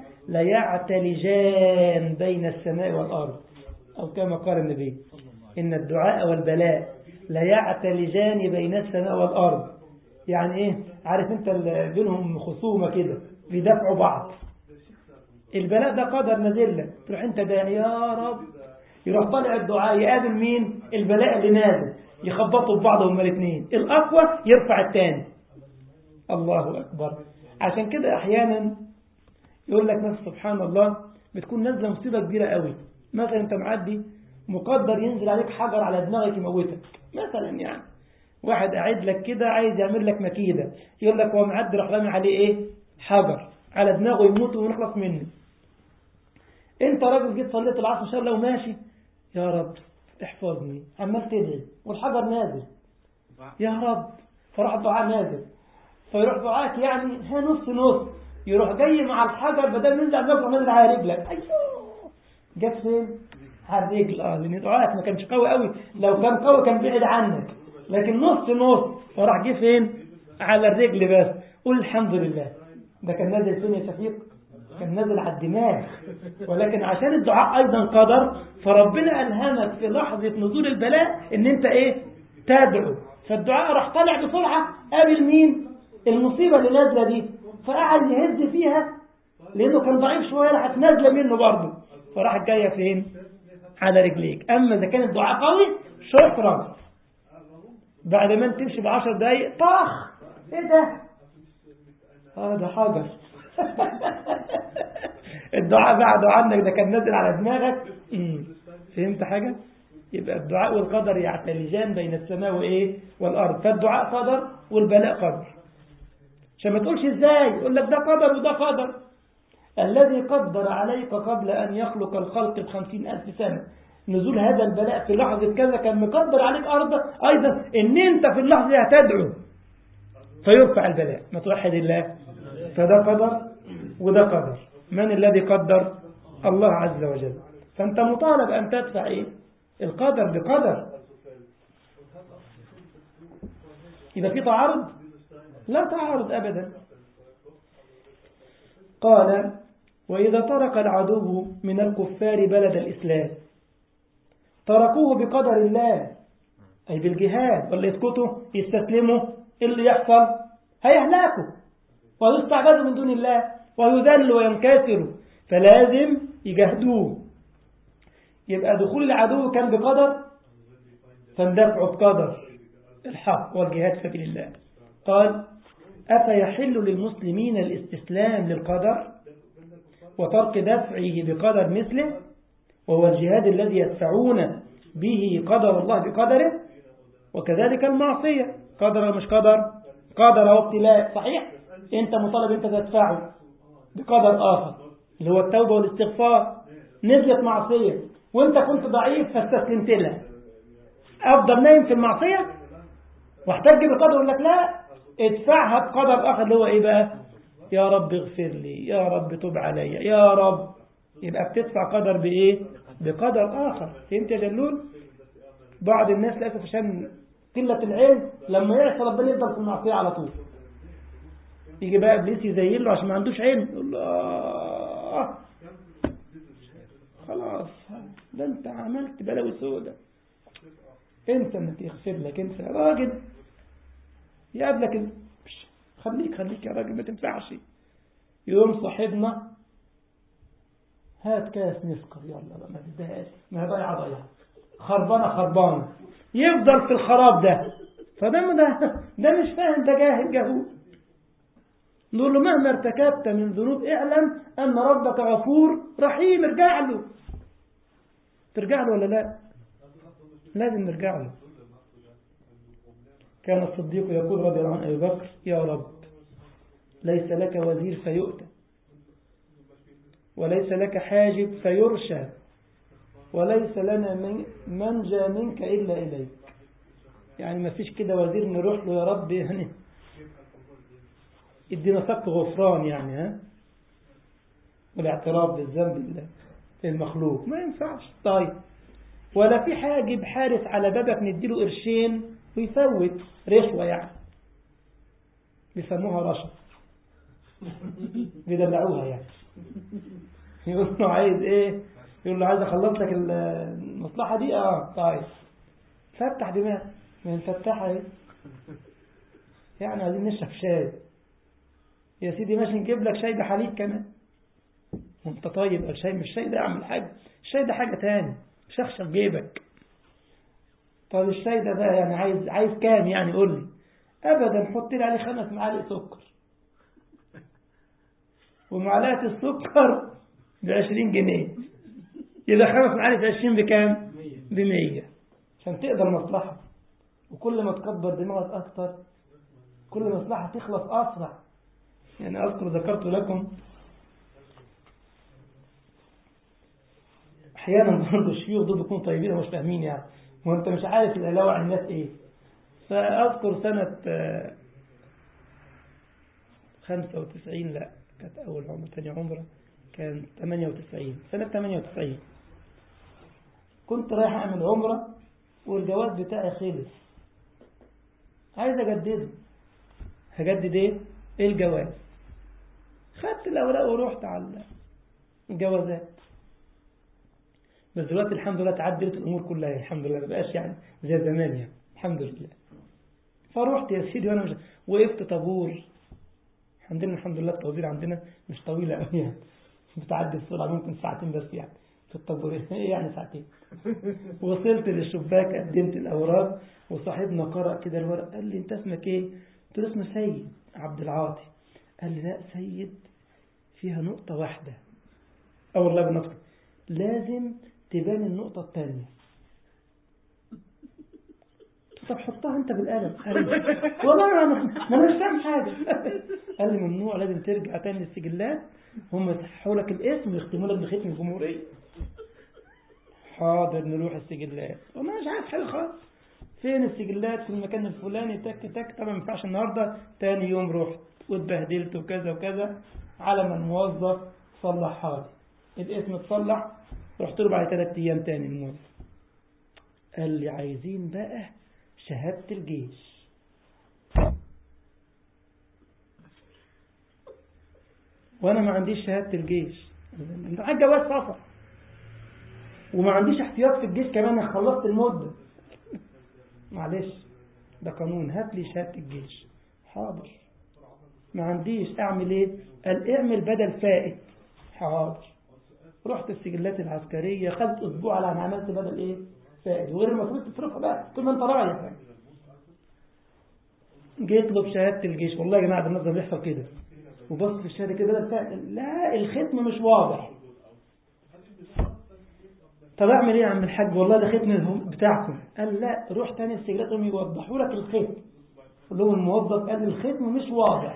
ليعتلجان بين السماء والأرض أو كما قال النبي إن الدعاء والبلاء ليعتلجان بين السماء والأرض يعني إيه عارف أنت بينهم خصومة كده بيدافعوا بعض البلاء ده قدر نزل لك تروح أنت ده يا رب يروح طالع الدعاء يقابل مين البلاء اللي نازل يخبطوا ببعض هما الاثنين الأقوى يرفع الثاني الله أكبر عشان كده أحيانا يقول لك نفس سبحان الله بتكون نازلة مصيبة كبيرة قوي مثلا أنت معدي مقدر ينزل عليك حجر على دماغك يموتك مثلا يعني واحد قاعد لك كده عايز يعمل لك مكيدة يقول لك هو معدي راح رامي عليه ايه حجر على دماغه يموت ونخلص منه انت راجل جيت صليت العصر ان شاء الله وماشي يا رب احفظني عمال تدعي والحجر نازل يا رب فراح الدعاء نازل فيروح دعاك يعني ها نص نص يروح جاي مع الحجر بدل ما ينزل على دماغك نازل على رجلك ايوه جت فين على الرجل اه لان دعائك ما كانش قوي قوي لو كان قوي كان بعيد عنك لكن نص نص فراح جه فين على الرجل بس قول الحمد لله ده كان نازل فين يا شفيق كان نازل على الدماغ ولكن عشان الدعاء ايضا قدر فربنا الهمك في لحظه نزول البلاء ان انت ايه تدعو فالدعاء راح طالع بسرعه قابل مين المصيبه اللي نازله دي فقعد يهز فيها لانه كان ضعيف شويه راحت نازله منه برضه فراحت جايه فين على رجليك اما اذا كان الدعاء قوي شكرا بعد ما انت تمشي بعشر دقايق طخ ايه ده هذا حجر الدعاء بعده عنك ده كان نازل على دماغك فهمت حاجة يبقى الدعاء والقدر يعتلجان بين السماء وايه والارض فالدعاء قدر والبلاء قدر عشان ما تقولش ازاي يقول لك ده قدر وده قدر الذي قدر عليك قبل أن يخلق الخلق بخمسين ألف سنة نزول هذا البلاء في لحظة كذا كان مقدر عليك أرضا أيضا إن أنت في اللحظة هتدعو فيرفع البلاء ما توحد الله فده قدر وده قدر من الذي قدر الله عز وجل فأنت مطالب أن تدفع إيه؟ القدر بقدر إذا في تعارض لا تعارض أبدا قال وإذا ترك العدو من الكفار بلد الإسلام تركوه بقدر الله أي بالجهاد ولا يسكتوا يستسلموا إيه اللي يحصل هيهلكوا ويستعبدوا من دون الله ويذلوا وينكسروا فلازم يجاهدوه يبقى دخول العدو كان بقدر فاندفعوا بقدر الحق والجهاد في سبيل الله قال أفيحل للمسلمين الاستسلام للقدر وترك دفعه بقدر مثله وهو الجهاد الذي يدفعون به قدر الله بقدره وكذلك المعصية قدر مش قدر قدر أو ابتلاء صحيح انت مطالب انت تدفعه بقدر آخر اللي هو التوبة والاستغفار نزلت معصية وانت كنت ضعيف فاستسلمت لها أفضل نايم في المعصية واحتج بقدر يقول لك لا ادفعها بقدر آخر اللي هو ايه بقى يا رب اغفر لي يا رب تب علي يا رب يبقى بتدفع قدر بايه بقدر آخر فهمت يا جلول بعض الناس للأسف عشان قلة العلم لما يعصى ربنا يفضل في المعصية على طول يجي بقى ابليس يزين له عشان ما عندوش علم يقول له آه خلاص ده انت عملت بلاوي سودة انت انك يغفر لك انت يا راجل يقابلك خليك خليك يا راجل ما تنفعش يوم صاحبنا هات كاس نسكر يلا بقى ما تدهاش ما هي ضيعة ضيعة خربانة خربانة يفضل في الخراب ده فده ده ده مش فاهم ده جاهل جهول نقول له مهما ارتكبت من ذنوب اعلم أن ربك غفور رحيم ارجع له ترجع له ولا لا لازم نرجع له كان الصديق يقول رضي الله عن أبي بكر يا رب ليس لك وزير فيؤتى وليس لك حاجب فيرشى وليس لنا من منجى منك إلا إليك يعني ما فيش كده وزير نروح له يا رب يعني ادينا سبق غفران يعني ها والاعتراف بالذنب المخلوق ما ينفعش طيب ولا في حاجب حارس على بابك نديله قرشين ويفوت رشوة يعني بيسموها رشوة بيدلعوها يعني يقول له عايز ايه يقول له عايز اخلص لك المصلحة دي اه طيب فتح دماغ ما نفتحها ايه يعني عايزين نشرب شاي يا سيدي ماشي نجيب لك شاي بحليب كمان وانت طيب الشاي مش شاي ده اعمل حاجة الشاي ده حاجة تاني شخشخ جيبك طب الشاي ده بقى يعني عايز عايز كام يعني قول لي ابدا حط لي عليه خمس معالق سكر ومعلقة السكر بعشرين جنيه يبقى خمس معالق عشرين بكام بمية عشان تقدر مصلحة وكل ما تكبر دماغك أكتر كل مصلحة تخلص أسرع يعني أذكر ذكرت لكم أحيانا برضه الشيوخ دول بيكونوا طيبين ومش فاهمين يعني وأنت مش عارف العلاوة عن الناس إيه فأذكر سنة خمسة وتسعين لا كانت أول عمرة ثاني عمرة كان 98 سنة 98 كنت رايح أعمل عمرة والجواز بتاعي خلص عايز أجدده هجدد إيه؟ إيه الجواز خدت الأوراق ورحت على الجوازات بس دلوقتي الحمد لله تعدلت الأمور كلها الحمد لله ما بقاش يعني زي زمان يعني الحمد لله فروحت يا سيدي وأنا مش وقفت طابور عندنا الحمد لله الطوابير عندنا مش طويلة قوي يعني بتعدي بسرعة ممكن ساعتين بس يعني في الطابور ايه يعني ساعتين وصلت للشباك قدمت الأوراق وصاحبنا قرأ كده الورق قال لي انت اسمك ايه قلت له اسمه سيد عبد العاطي قال لي لا سيد فيها نقطة واحدة اه والله بالنطق لازم تبان النقطة الثانية طب حطها انت بالقلم والله ما انا مش فاهم حاجة قال لي ممنوع لازم ترجع تاني للسجلات هم يصححوا لك الاسم ويختموا لك بختم الجمهورية حاضر نروح السجلات وما مش عارف حاجة خالص فين السجلات في المكان الفلاني تك تك طبعا ما ينفعش النهارده تاني يوم رحت واتبهدلت وكذا وكذا على ما الموظف صلحها لي الاسم اتصلح رحت له بعد ثلاث ايام تاني الموظف قال لي عايزين بقى شهادة الجيش وانا ما عنديش شهادة الجيش انت معاك جواز سفر وما عنديش احتياط في الجيش كمان انا خلصت المدة معلش ده قانون هات لي شهادة الجيش حاضر ما عنديش اعمل ايه قال اعمل بدل فائت حاضر رحت السجلات العسكرية خدت اسبوع على ما عملت بدل ايه فائت وغير المفروض تصرفها بقى طول ما انت رايح يعني. جيت له بشهادة الجيش والله يا جماعة بالنظر بيحصل كده وبص في الشهادة كده بدل فائت لا الختم مش واضح طب اعمل ايه يا عم الحاج والله ده ختم بتاعكم قال لا روح تاني السجلات هم يوضحوا لك الختم قال له الموظف قال لي الختم مش واضح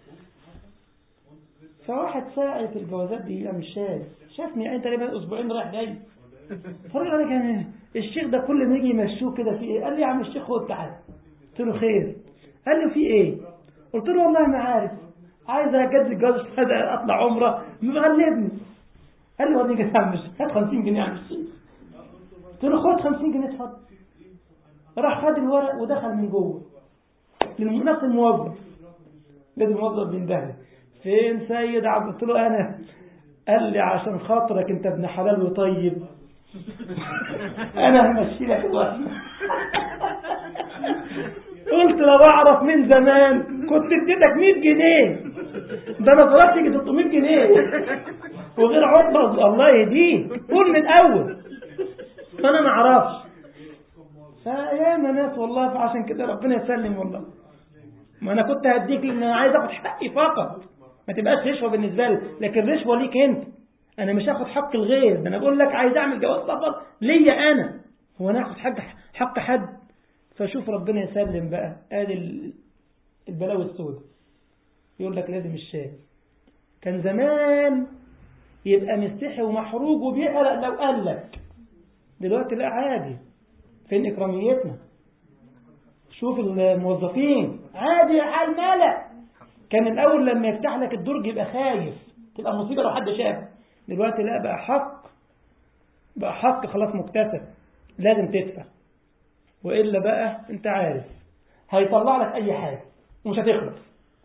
فواحد ساعة في الجوازات دي مش شايف شافني يعني تقريبا اسبوعين رايح جاي فرجع قال لك يعني الشيخ ده كل ما يجي يمشوه كده في ايه قال لي يا عم الشيخ خد تعالى قلت له خير قال لي في ايه قلت له والله ما عارف عايز اجدد جواز اطلع عمره مغلبني قال لي وريني كده يا عم الشيخ هات 50 جنيه يا عم الشيخ قلت له خد 50 جنيه اتفضل راح خد الورق ودخل من جوه لنفس الموظف لازم الموظف بيندهلي فين سيد عبد قلت له انا قال لي عشان خاطرك انت ابن حلال وطيب انا همشي لك الوقت قلت لو اعرف من زمان كنت اديتك 100 جنيه ده انا طلبت يجي 300 جنيه وغير عطله الله يهديه قول من الاول فانا ما اعرفش فياما ناس والله فعشان كده ربنا يسلم والله ما انا كنت هديك لان انا عايز اخد حقي فقط ما تبقاش رشوه بالنسبه لي لكن رشوه ليك انت انا مش هاخد حق الغير ده انا بقول لك عايز اعمل جواز سفر ليا انا هو انا هاخد حق حق حد فشوف ربنا يسلم بقى ادي البلاوي السوداء يقول لك لازم الشاي كان زمان يبقى مستحي ومحروج وبيقلق لو قال لك دلوقتي لا عادي فين إكراميتنا شوف الموظفين عادي على الملأ كان الأول لما يفتح لك الدرج يبقى خايف تبقى مصيبة لو حد شافه دلوقتي لا بقى حق بقى حق خلاص مكتسب لازم تدفع وإلا بقى أنت عارف هيطلع لك أي حاجة ومش هتخلص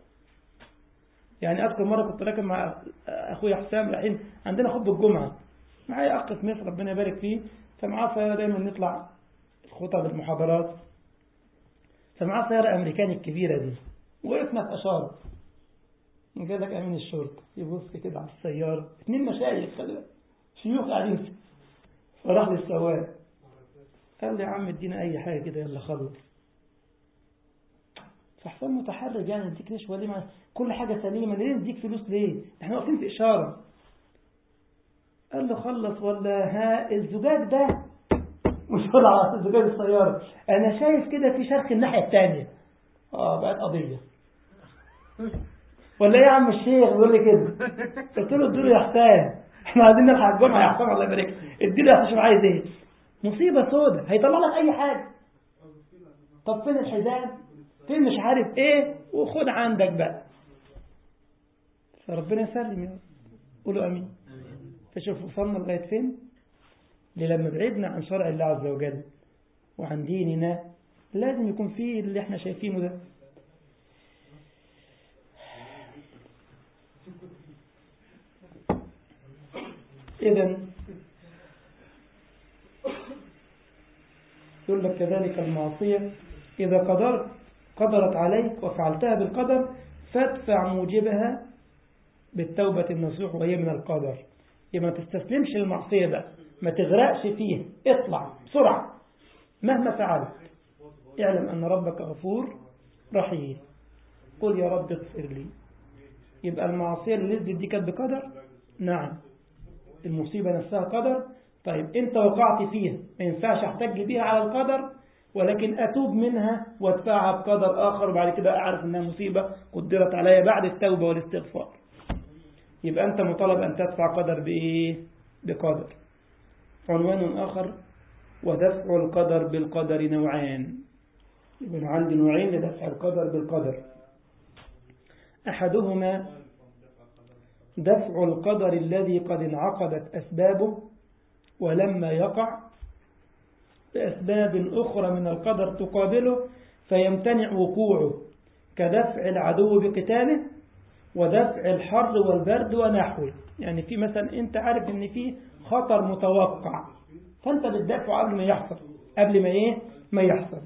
يعني أذكر مرة كنت راكب مع أخويا حسام رايحين عندنا خطبة الجمعة معايا أخ في مصر ربنا يبارك فيه فمعاه سيارة دايما نطلع خطب المحاضرات فمعاه سيارة أمريكاني الكبيرة دي وقفنا في أشارة جاء لك أمين الشرطة يبص كده على السيارة اتنين مشايخ شيوخ قاعدين فراح للسواق قال لي يا عم ادينا أي حاجة كده يلا خلص فحسام متحرج يعني اديك ليش وليه ما كل حاجة سليمة ليه نديك فلوس ليه احنا واقفين في إشارة قال له خلص ولا ها الزجاج ده مش طلع على زجاج السيارة أنا شايف كده في شرخ الناحية الثانية اه بقت قضية ولا ايه يا عم الشيخ بيقول لي كده قلت له اديله يا حسام احنا عايزين نلحق الجمعة يا حسام الله يبارك اديله يا حسام عايز ايه مصيبة سودة هيطلع لك اي حاجة طب فين الحزام فين مش عارف ايه وخد عندك بقى فربنا يسلم يا قولوا امين فشوف وصلنا لغاية فين لما بعدنا عن شرع الله عز وجل وعن ديننا لازم يكون فيه اللي احنا شايفينه ده إذا يقول لك كذلك المعصية إذا قدرت قدرت عليك وفعلتها بالقدر فادفع موجبها بالتوبة النصوح وهي من القدر يبقى ما تستسلمش للمعصية ده ما تغرقش فيه اطلع بسرعة مهما فعلت اعلم أن ربك غفور رحيم قل يا رب اغفر لي يبقى المعصية اللي نزلت دي كانت بقدر نعم المصيبة نفسها قدر طيب انت وقعت فيها ما ينفعش احتج بيها على القدر ولكن أتوب منها وادفعها بقدر آخر وبعد كده أعرف أنها مصيبة قدرت عليا بعد التوبة والاستغفار يبقى أنت مطالب أن تدفع قدر بإيه؟ بقدر عنوان آخر ودفع القدر بالقدر نوعان يبقى عندي نوعين لدفع القدر بالقدر أحدهما دفع القدر الذي قد انعقدت أسبابه ولما يقع بأسباب أخرى من القدر تقابله فيمتنع وقوعه كدفع العدو بقتاله ودفع الحر والبرد ونحوه يعني في مثلا انت عارف ان في خطر متوقع فانت بتدافع قبل ما يحصل قبل ما ايه ما يحصل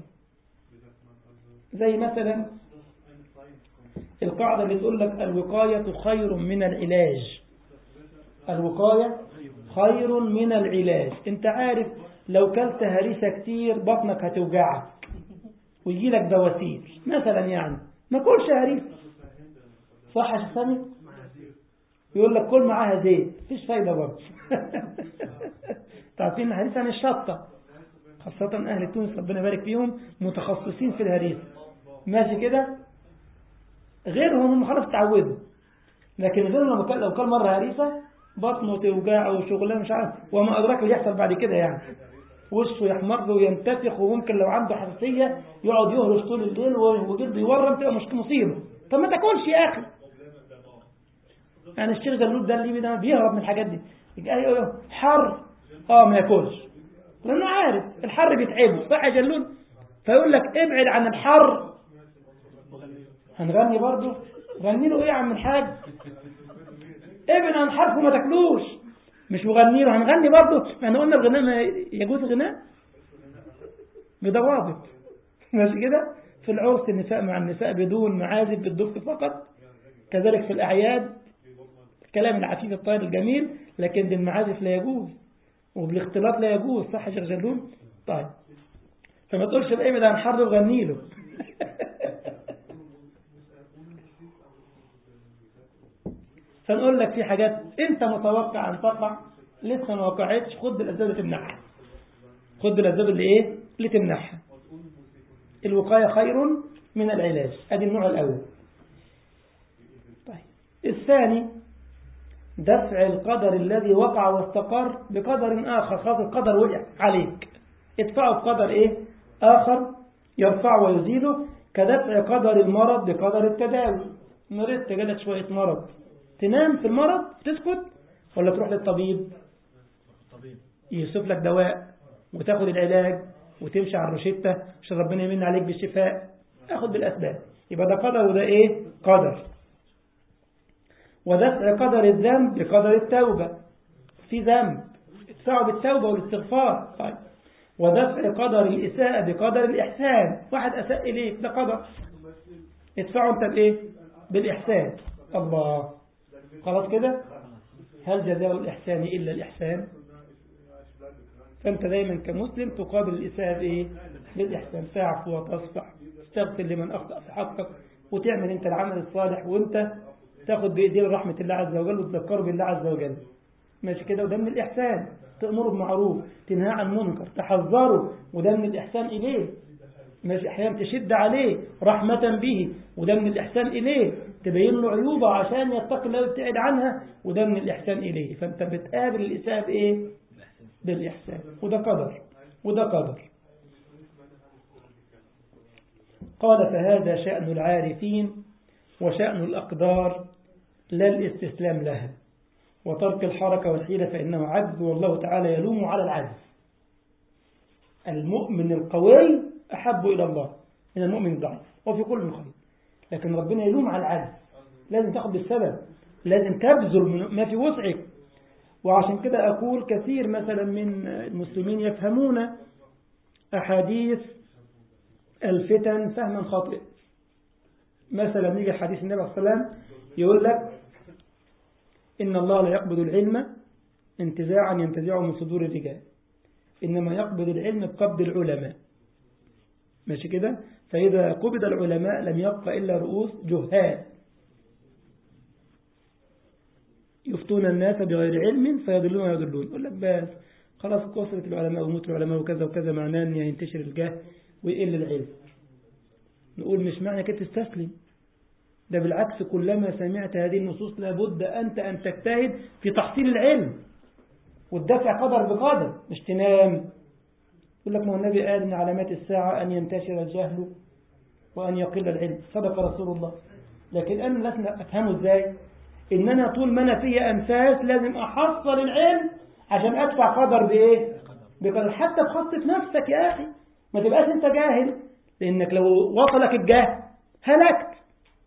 زي مثلا القاعدة اللي تقول لك الوقاية خير من العلاج الوقاية خير من العلاج انت عارف لو كلت هريسة كتير بطنك هتوجعك ويجي لك بواسير مثلا يعني ما كلش هريسة صح يا سامي يقول لك كل معاها زيت مفيش فايدة برضه تعرفين الهريسة عن الشطة خاصة أهل تونس ربنا يبارك فيهم متخصصين في الهريسة ماشي كده غيرهم هم خلاص تعودوا لكن غيرهم لو كان لو كان مرة هريسة بطنه توجعه وشغله مش عارف وما أدراك اللي يحصل بعد كده يعني وشه يحمر وينتفخ وممكن لو عنده حساسية يقعد يهرش طول الليل وجلده يورم تبقى مش مصيبة طب ما تاكلش يا أخي يعني الشيخ جلود ده اللي ده بيهرب من الحاجات دي يقول حر اه ما ياكلش لانه عارف الحر بيتعبه صح يا جلود فيقول لك ابعد عن الحر هنغني برضه غني له ايه يا عم الحاج ابعد عن الحرف وما تاكلوش مش مغني له هنغني برضه احنا قلنا الغناء ما يجوز الغناء بضوابط ماشي كده في العرس النساء مع النساء بدون معازف بالدف فقط كذلك في الأعياد الكلام العفيف الطيب الجميل لكن بالمعازف لا يجوز وبالاختلاط لا يجوز صح يا شيخ جلول طيب فما تقولش بقى ابعد عن حر وغني له فنقول لك في حاجات انت متوقع ان تقع لسه ما وقعتش خد بالاسباب اللي تمنعها خد بالاسباب اللي ايه اللي تمنعها الوقايه خير من العلاج ادي النوع الاول طيب الثاني دفع القدر الذي وقع واستقر بقدر آخر خاص القدر وقع عليك ادفعه بقدر إيه آخر يرفع ويزيله كدفع قدر المرض بقدر التداوي مرضت جالك شوية مرض تنام في المرض تسكت ولا تروح للطبيب يوصف لك دواء وتاخد العلاج وتمشي على الروشتة عشان ربنا يمن عليك بالشفاء اخد بالأسباب يبقى ده قدر وده ايه قدر ودفع قدر الذنب بقدر التوبة في ذنب ادفعه بالتوبة والاستغفار طيب ودفع قدر الإساءة بقدر الإحسان واحد أساء إليك ده قدر ادفعه أنت بإيه بالإحسان الله خلاص كده هل جزاء الإحسان إلا الإحسان فأنت دايما كمسلم تقابل الإساءة بإيه بالإحسان تعفو وتصفح تستغفر لمن أخطأ في حقك وتعمل أنت العمل الصالح وأنت تاخد بإيديه رحمة الله عز وجل وتذكره بالله عز وجل ماشي كده وده من الإحسان تأمره بمعروف تنهى عن منكر تحذره وده من الإحسان إليه ماشي أحيانا تشد عليه رحمة به وده من الإحسان إليه تبين له عيوبه عشان يتقي الله ويبتعد عنها وده من الإحسان إليه فأنت بتقابل الإساءة بإيه بالإحسان وده قدر وده قدر قال فهذا شأن العارفين وشأن الأقدار لا الاستسلام لها وترك الحركة والحيلة فإنه عجز والله تعالى يلوم على العجز المؤمن القوي أحب إلى الله من المؤمن الضعيف وفي كل خير لكن ربنا يلوم على العجز لازم تاخد بالسبب لازم تبذل ما في وسعك وعشان كده أقول كثير مثلا من المسلمين يفهمون أحاديث الفتن فهما خاطئ مثلا يجي حديث النبي صلى الله عليه وسلم يقول لك إن الله لا يقبض العلم انتزاعا ينتزعه من صدور الرجال إنما يقبض العلم بقبض العلماء ماشي كده فإذا قبض العلماء لم يبقى إلا رؤوس جهال يفتون الناس بغير علم فيضلون ويضلون يقول لك بس خلاص كثرة العلماء وموت العلماء وكذا وكذا معناه أن ينتشر الجهل ويقل العلم نقول مش معنى كده تستسلم ده بالعكس كلما سمعت هذه النصوص لابد أنت أن تجتهد في تحصيل العلم والدفع قدر بقدر مش تنام يقول لك ما هو النبي قال من علامات الساعة أن ينتشر الجهل وأن يقل العلم صدق رسول الله لكن أنا لسنا أفهمه إزاي إن أنا طول ما أنا فيا أنفاس لازم أحصل العلم عشان أدفع قدر بإيه بقدر حتى تخصص نفسك يا أخي ما تبقاش أنت جاهل لأنك لو وصلك الجهل هلكت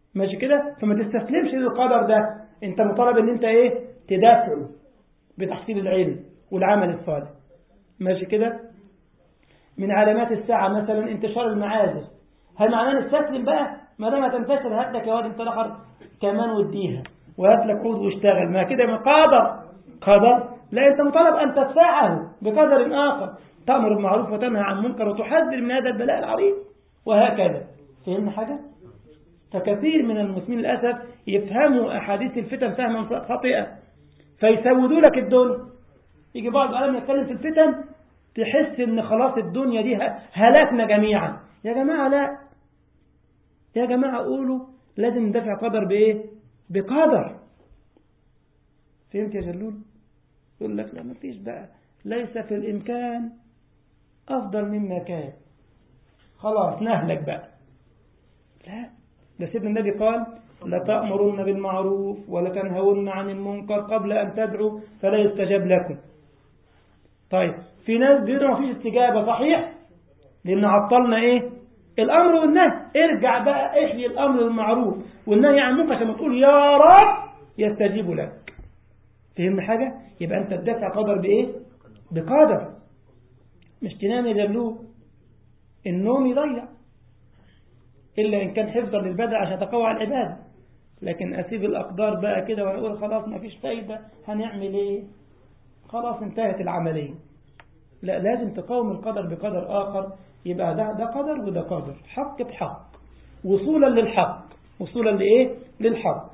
ماشي كده فما تستسلمش للقدر ده انت مطالب ان انت ايه تدافعه بتحصيل العلم والعمل الصالح ماشي كده من علامات الساعة مثلا انتشار المعازف هل معناه نستسلم بقى ما دام هتنتشر هات لك يا واد انت الاخر كمان وديها وهات لك عود واشتغل ما كده من قدر قدر لا انت مطالب ان تدفعه بقدر اخر تأمر بالمعروف وتنهى عن المنكر وتحذر من هذا البلاء العظيم وهكذا فهمنا حاجة؟ فكثير من المسلمين للأسف يفهموا أحاديث الفتن فهما خاطئا فيسودوا لك الدنيا يجي بعض العالم يتكلم في الفتن تحس ان خلاص الدنيا دي هلاكنا جميعا يا جماعة لا يا جماعة قولوا لازم ندفع قدر بإيه بقدر فهمت يا جلول يقول لك لا مفيش بقى ليس في الإمكان أفضل مما كان خلاص نهلك بقى لا ده سيدنا النبي قال لتأمرن بالمعروف ولتنهون عن المنكر قبل أن تدعوا فلا يستجاب لكم طيب في ناس بيدعوا مفيش استجابة صحيح لأن عطلنا إيه الأمر والنهي ارجع بقى احيي الأمر بالمعروف والنهي عن المنكر عشان تقول يا رب يستجيب لك فهمنا حاجة يبقى أنت تدافع قدر بإيه بقدر مش تنام يدلوه النوم يضيع إلا إن كان حفظا للبدن عشان تقوى على العبادة لكن أسيب الأقدار بقى كده وأقول خلاص ما فيش فايدة هنعمل إيه خلاص انتهت العملية لا لازم تقاوم القدر بقدر آخر يبقى ده, ده قدر وده قدر حق بحق وصولا للحق وصولا لإيه للحق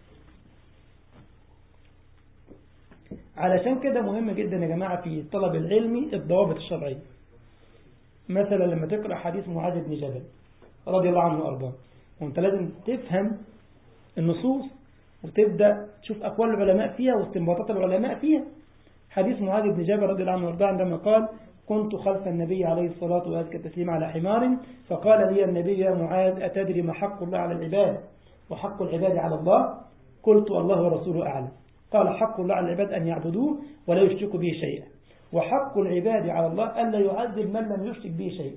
علشان كده مهم جدا يا جماعة في الطلب العلمي الضوابط الشرعية مثلا لما تقرأ حديث معاذ بن جبل رضي الله عنه وأرضاه وانت لازم تفهم النصوص وتبدأ تشوف أقوال العلماء فيها واستنباطات العلماء فيها حديث معاذ بن جبل رضي الله عنه وأرضاه عندما قال كنت خلف النبي عليه الصلاة وأزكى التسليم على حمار فقال لي النبي يا معاذ أتدري ما حق الله على العباد وحق العباد على الله قلت الله ورسوله أعلم قال حق الله على العباد أن يعبدوه ولا يشركوا به شيئا وحق العباد على الله ألا يعذب من لم يشرك به شيئا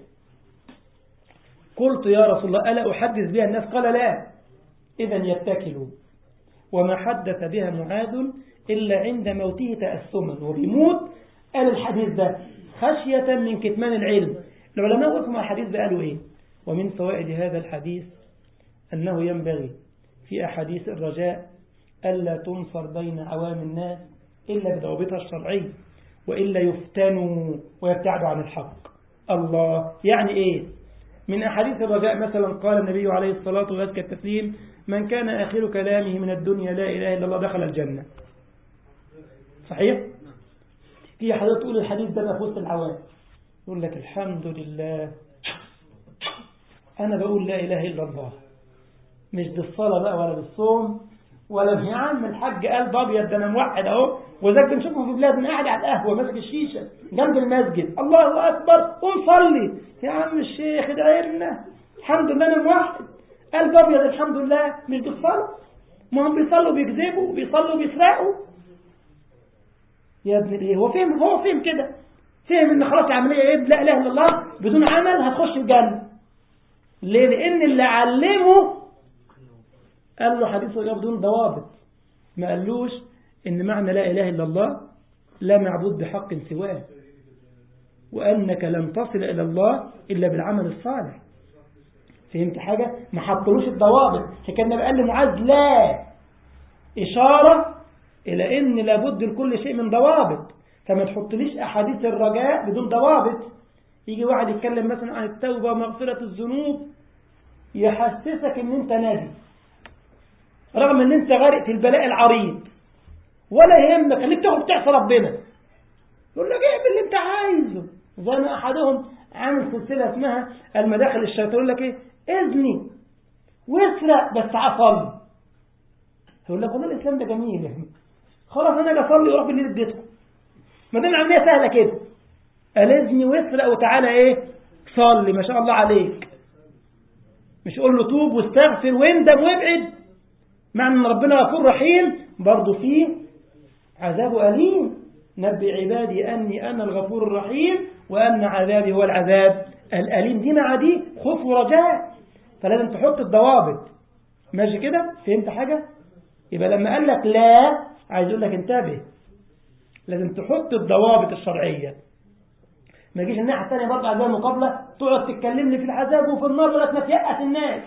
قلت يا رسول الله ألا أحدث بها الناس قال لا إذا يتكلوا وما حدث بها معاذ إلا عند موته تأثما وبيموت قال الحديث ده خشية من كتمان العلم العلماء وقفوا مع الحديث ده قالوا إيه ومن فوائد هذا الحديث أنه ينبغي في أحاديث الرجاء ألا تنصر بين عوام الناس إلا بضوابطها الشرعية وإلا يفتنوا ويبتعدوا عن الحق الله يعني إيه من أحاديث الرجاء مثلا قال النبي عليه الصلاة والسلام التسليم من كان آخر كلامه من الدنيا لا إله إلا الله دخل الجنة صحيح؟ في حديث تقول الحديث ده في وسط العوام يقول لك الحمد لله أنا بقول لا إله إلا الله مش بالصلاة بقى ولا بالصوم ولا يا عم الحاج قلب أبيض ده أنا موحد أهو وذاك بنشوفه في بلادنا قاعد على القهوة ماسك الشيشة جنب المسجد الله أكبر قوم صلي يا عم الشيخ ادعي لنا الحمد لله أنا موحد قلب أبيض الحمد لله مش بالصلاة ما هم بيصلوا بيكذبوا بيصلوا بيسرقوا يا ابن الايه هو فهم هو فهم كده فهم ان خلاص العمليه ايه لا اله الا الله بدون عمل هتخش الجنه ليه لان اللي علمه قال له حديث وجاب بدون ضوابط ما قالوش ان معنى لا اله الا الله لا معبود بحق سواه وانك لن تصل الى الله الا بالعمل الصالح فهمت حاجه ما حطلوش الضوابط فكان قال لمعاذ لا اشاره إلى أن لابد لكل شيء من ضوابط فما تحطليش أحاديث الرجاء بدون ضوابط يجي واحد يتكلم مثلا عن التوبة ومغفرة الذنوب يحسسك أن أنت نبي رغم أن أنت غارق في البلاء العريض ولا يهمك خليك تاخد تعصى ربنا يقول لك اعمل اللي انت عايزه زي ما احدهم عامل سلسله اسمها المداخل الشيطان يقول لك ايه اذني واسرق بس عصلي يقول لك والله الاسلام ده جميل يعني خلاص انا اجي اصلي واروح بالليل بيتكم ما دام العمليه سهله كده الاذني واسرق وتعالى ايه صلي ما شاء الله عليك مش قول له توب واستغفر واندم وابعد مع ان ربنا غفور رحيم برضه فيه عذاب أليم نبي عبادي أني أنا الغفور الرحيم وأن عذابي هو العذاب الأليم دي مع دي خوف ورجاء فلازم تحط الضوابط ماشي كده فهمت حاجة يبقى لما قال لك لا عايز يقول لك انتبه لازم تحط الضوابط الشرعية ما يجيش الناحية الثانية برضه عزاء المقابلة تقعد تتكلمني في العذاب وفي النار لغاية ما تيأس الناس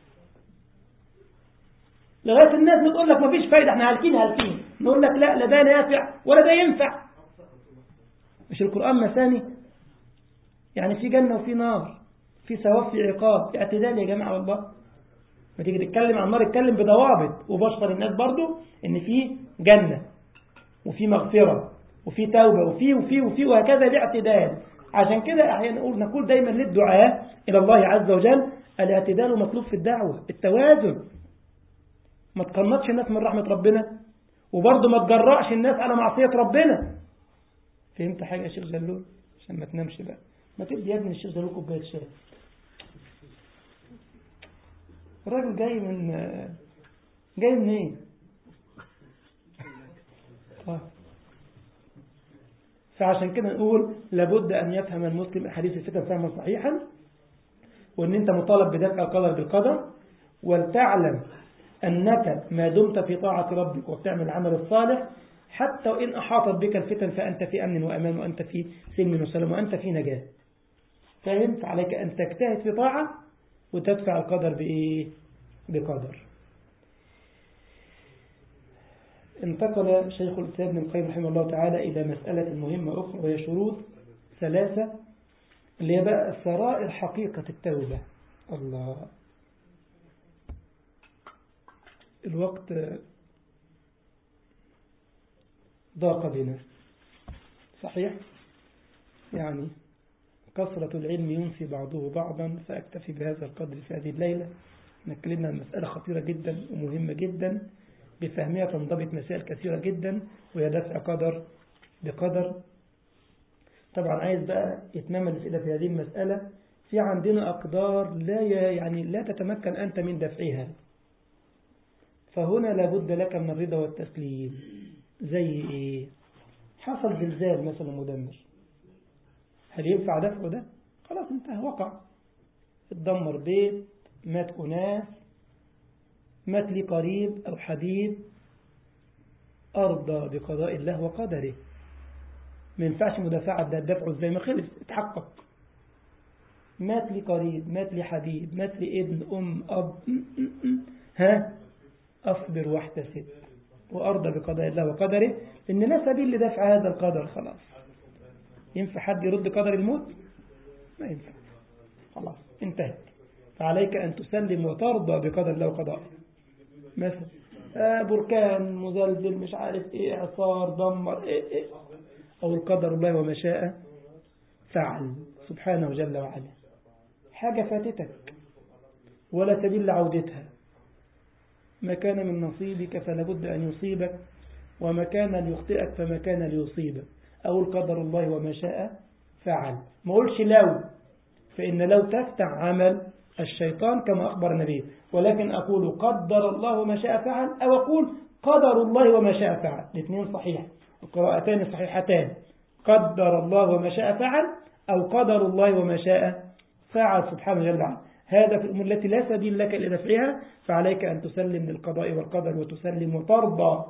لغاية الناس بتقول لك ما فيش فايدة احنا هالكين هالكين نقول لك لا لا ده نافع ولا ده ينفع مش القرآن مثاني يعني في جنة وفي نار في ثواب في عقاب في اعتدال يا جماعة والله ما تيجي تتكلم عن النار اتكلم بضوابط وبشر الناس برضو ان في جنة وفي مغفرة وفي توبة وفي وفي وفي وهكذا باعتدال عشان كده احيانا نقول نقول دايما للدعاء الى الله عز وجل الاعتدال مطلوب في الدعوة التوازن ما تقنطش الناس من رحمة ربنا وبرضه ما تجرأش الناس على معصية ربنا فهمت حاجة يا شيخ زلول عشان ما تنامش بقى ما تدي يا ابني الشيخ زلول كوباية شاي الراجل جاي من جاي منين إيه؟ طيب فعشان كده نقول لابد أن يفهم المسلم أحاديث الفتن فهما صحيحا وأن أنت مطالب بدفع القدر بالقدر ولتعلم أنك ما دمت في طاعة ربك وبتعمل العمل الصالح حتى وإن أحاطت بك الفتن فأنت في أمن وأمان وأنت في سلم وسلم وأنت في نجاة فهمت عليك أن تجتهد في طاعة وتدفع القدر بإيه بقدر انتقل شيخ الإسلام ابن القيم رحمه الله تعالى إلى مسألة مهمة أخرى وهي شروط ثلاثة اللي هي بقى سرائر حقيقة التوبة الله الوقت ضاق بنا صحيح يعني كثرة العلم ينسي بعضه بعضا فأكتفي بهذا القدر في هذه الليلة نتكلمنا عن مسألة خطيرة جدا ومهمة جدا بفهمها تنضبط مسائل كثيرة جدا وهي دفع قدر بقدر طبعا عايز بقى يتمم الأسئلة في هذه المسألة في عندنا أقدار لا يعني لا تتمكن أنت من دفعها فهنا لابد لك من الرضا والتسليم زي إيه حصل زلزال مثلا مدمر هل ينفع دفعه ده خلاص انتهى وقع اتدمر بيت مات أناس مات لي قريب أو حبيب أرضى بقضاء الله وقدره ما ينفعش مدافعة ده دفعه ازاي ما خلص اتحقق مات لي قريب مات لي حبيب مات لي ابن أم أب ها أصبر واحتسب وأرضى بقضاء الله وقدره إن لا سبيل لدفع هذا القدر خلاص ينفع حد يرد قدر الموت ما ينفع خلاص انتهت فعليك أن تسلم وترضى بقدر الله وقضائه مثلا آه بركان مزلزل مش عارف ايه اعصار دمر ايه ايه او القدر الله وما شاء فعل سبحانه جل وعلا حاجة فاتتك ولا سبيل لعودتها ما كان من نصيبك فلا بد أن يصيبك وما كان ليخطئك فما كان ليصيبك أو القدر الله وما شاء فعل ما قولش لو فإن لو تفتح عمل الشيطان كما أخبر النبي ولكن أقول قدر الله وما شاء فعل أو أقول قدر الله وما شاء فعل الاثنين صحيح القراءتان صحيحتان قدر الله وما شاء فعل أو قدر الله وما شاء فعل سبحانه جل وعلا هذا في الأمور التي لا سبيل لك لدفعها فعليك أن تسلم للقضاء والقدر وتسلم وترضى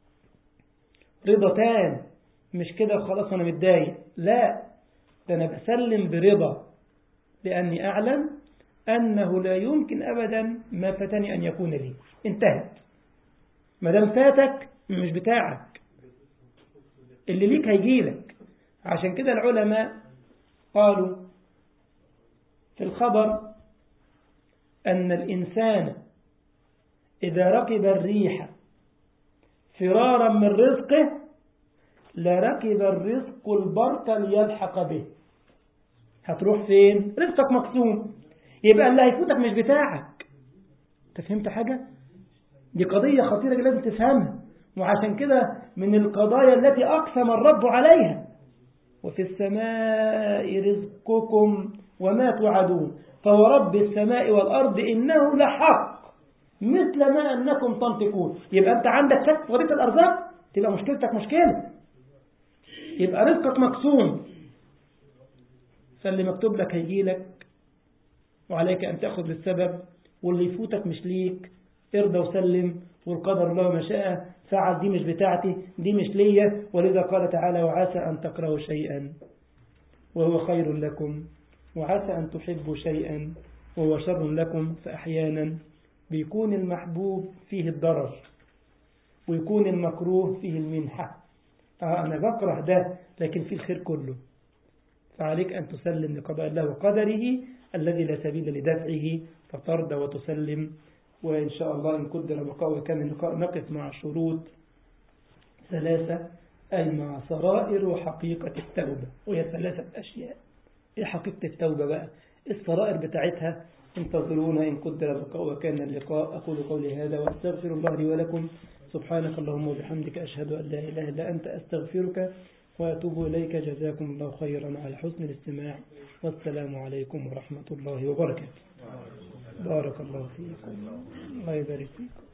رضتان مش كده خلاص أنا متضايق لا ده أنا بسلم برضا لأني أعلم أنه لا يمكن أبدا ما فتني أن يكون لي انتهت ما دام فاتك مش بتاعك اللي ليك هيجيلك عشان كده العلماء قالوا في الخبر أن الإنسان إذا ركب الريح فرارا من رزقه لركب الرزق البرك ليلحق به هتروح فين رزقك مقسوم يبقى اللي هيفوتك مش بتاعك انت فهمت حاجة دي قضية خطيرة لازم تفهمها وعشان كده من القضايا التي أقسم الرب عليها وفي السماء رزقكم وما توعدون فهو رب السماء والأرض إنه لحق مثل ما أنكم تنطقون يبقى أنت عندك شك في قضية الأرزاق تبقى مشكلتك مشكلة يبقى رزقك مقسوم فاللي مكتوب لك هيجي لك وعليك أن تأخذ بالسبب واللي يفوتك مش ليك ارضى وسلم والقدر الله ما شاء فعل دي مش بتاعتي دي مش ليا ولذا قال تعالى وعسى أن تكرهوا شيئا وهو خير لكم وعسى أن تحبوا شيئا وهو شر لكم فأحيانا بيكون المحبوب فيه الضرر ويكون المكروه فيه المنحة آه أنا بكره ده لكن فيه الخير كله فعليك أن تسلم لقضاء الله وقدره الذي لا سبيل لدفعه فترضى وتسلم وإن شاء الله إن قدر بقاء وكان اللقاء نقف مع شروط ثلاثة أي مع سرائر وحقيقة التوبة وهي ثلاثة أشياء إيه حقيقة التوبة بقى السرائر بتاعتها انتظرونا إن قدر بقاء وكان اللقاء أقول قولي هذا وأستغفر الله لي ولكم سبحانك اللهم وبحمدك أشهد أن لا إله إلا أنت أستغفرك وأتوب إليك جزاكم الله خيرا على حسن الاستماع والسلام عليكم ورحمة الله وبركاته بارك الله فيكم الله يبارك فيكم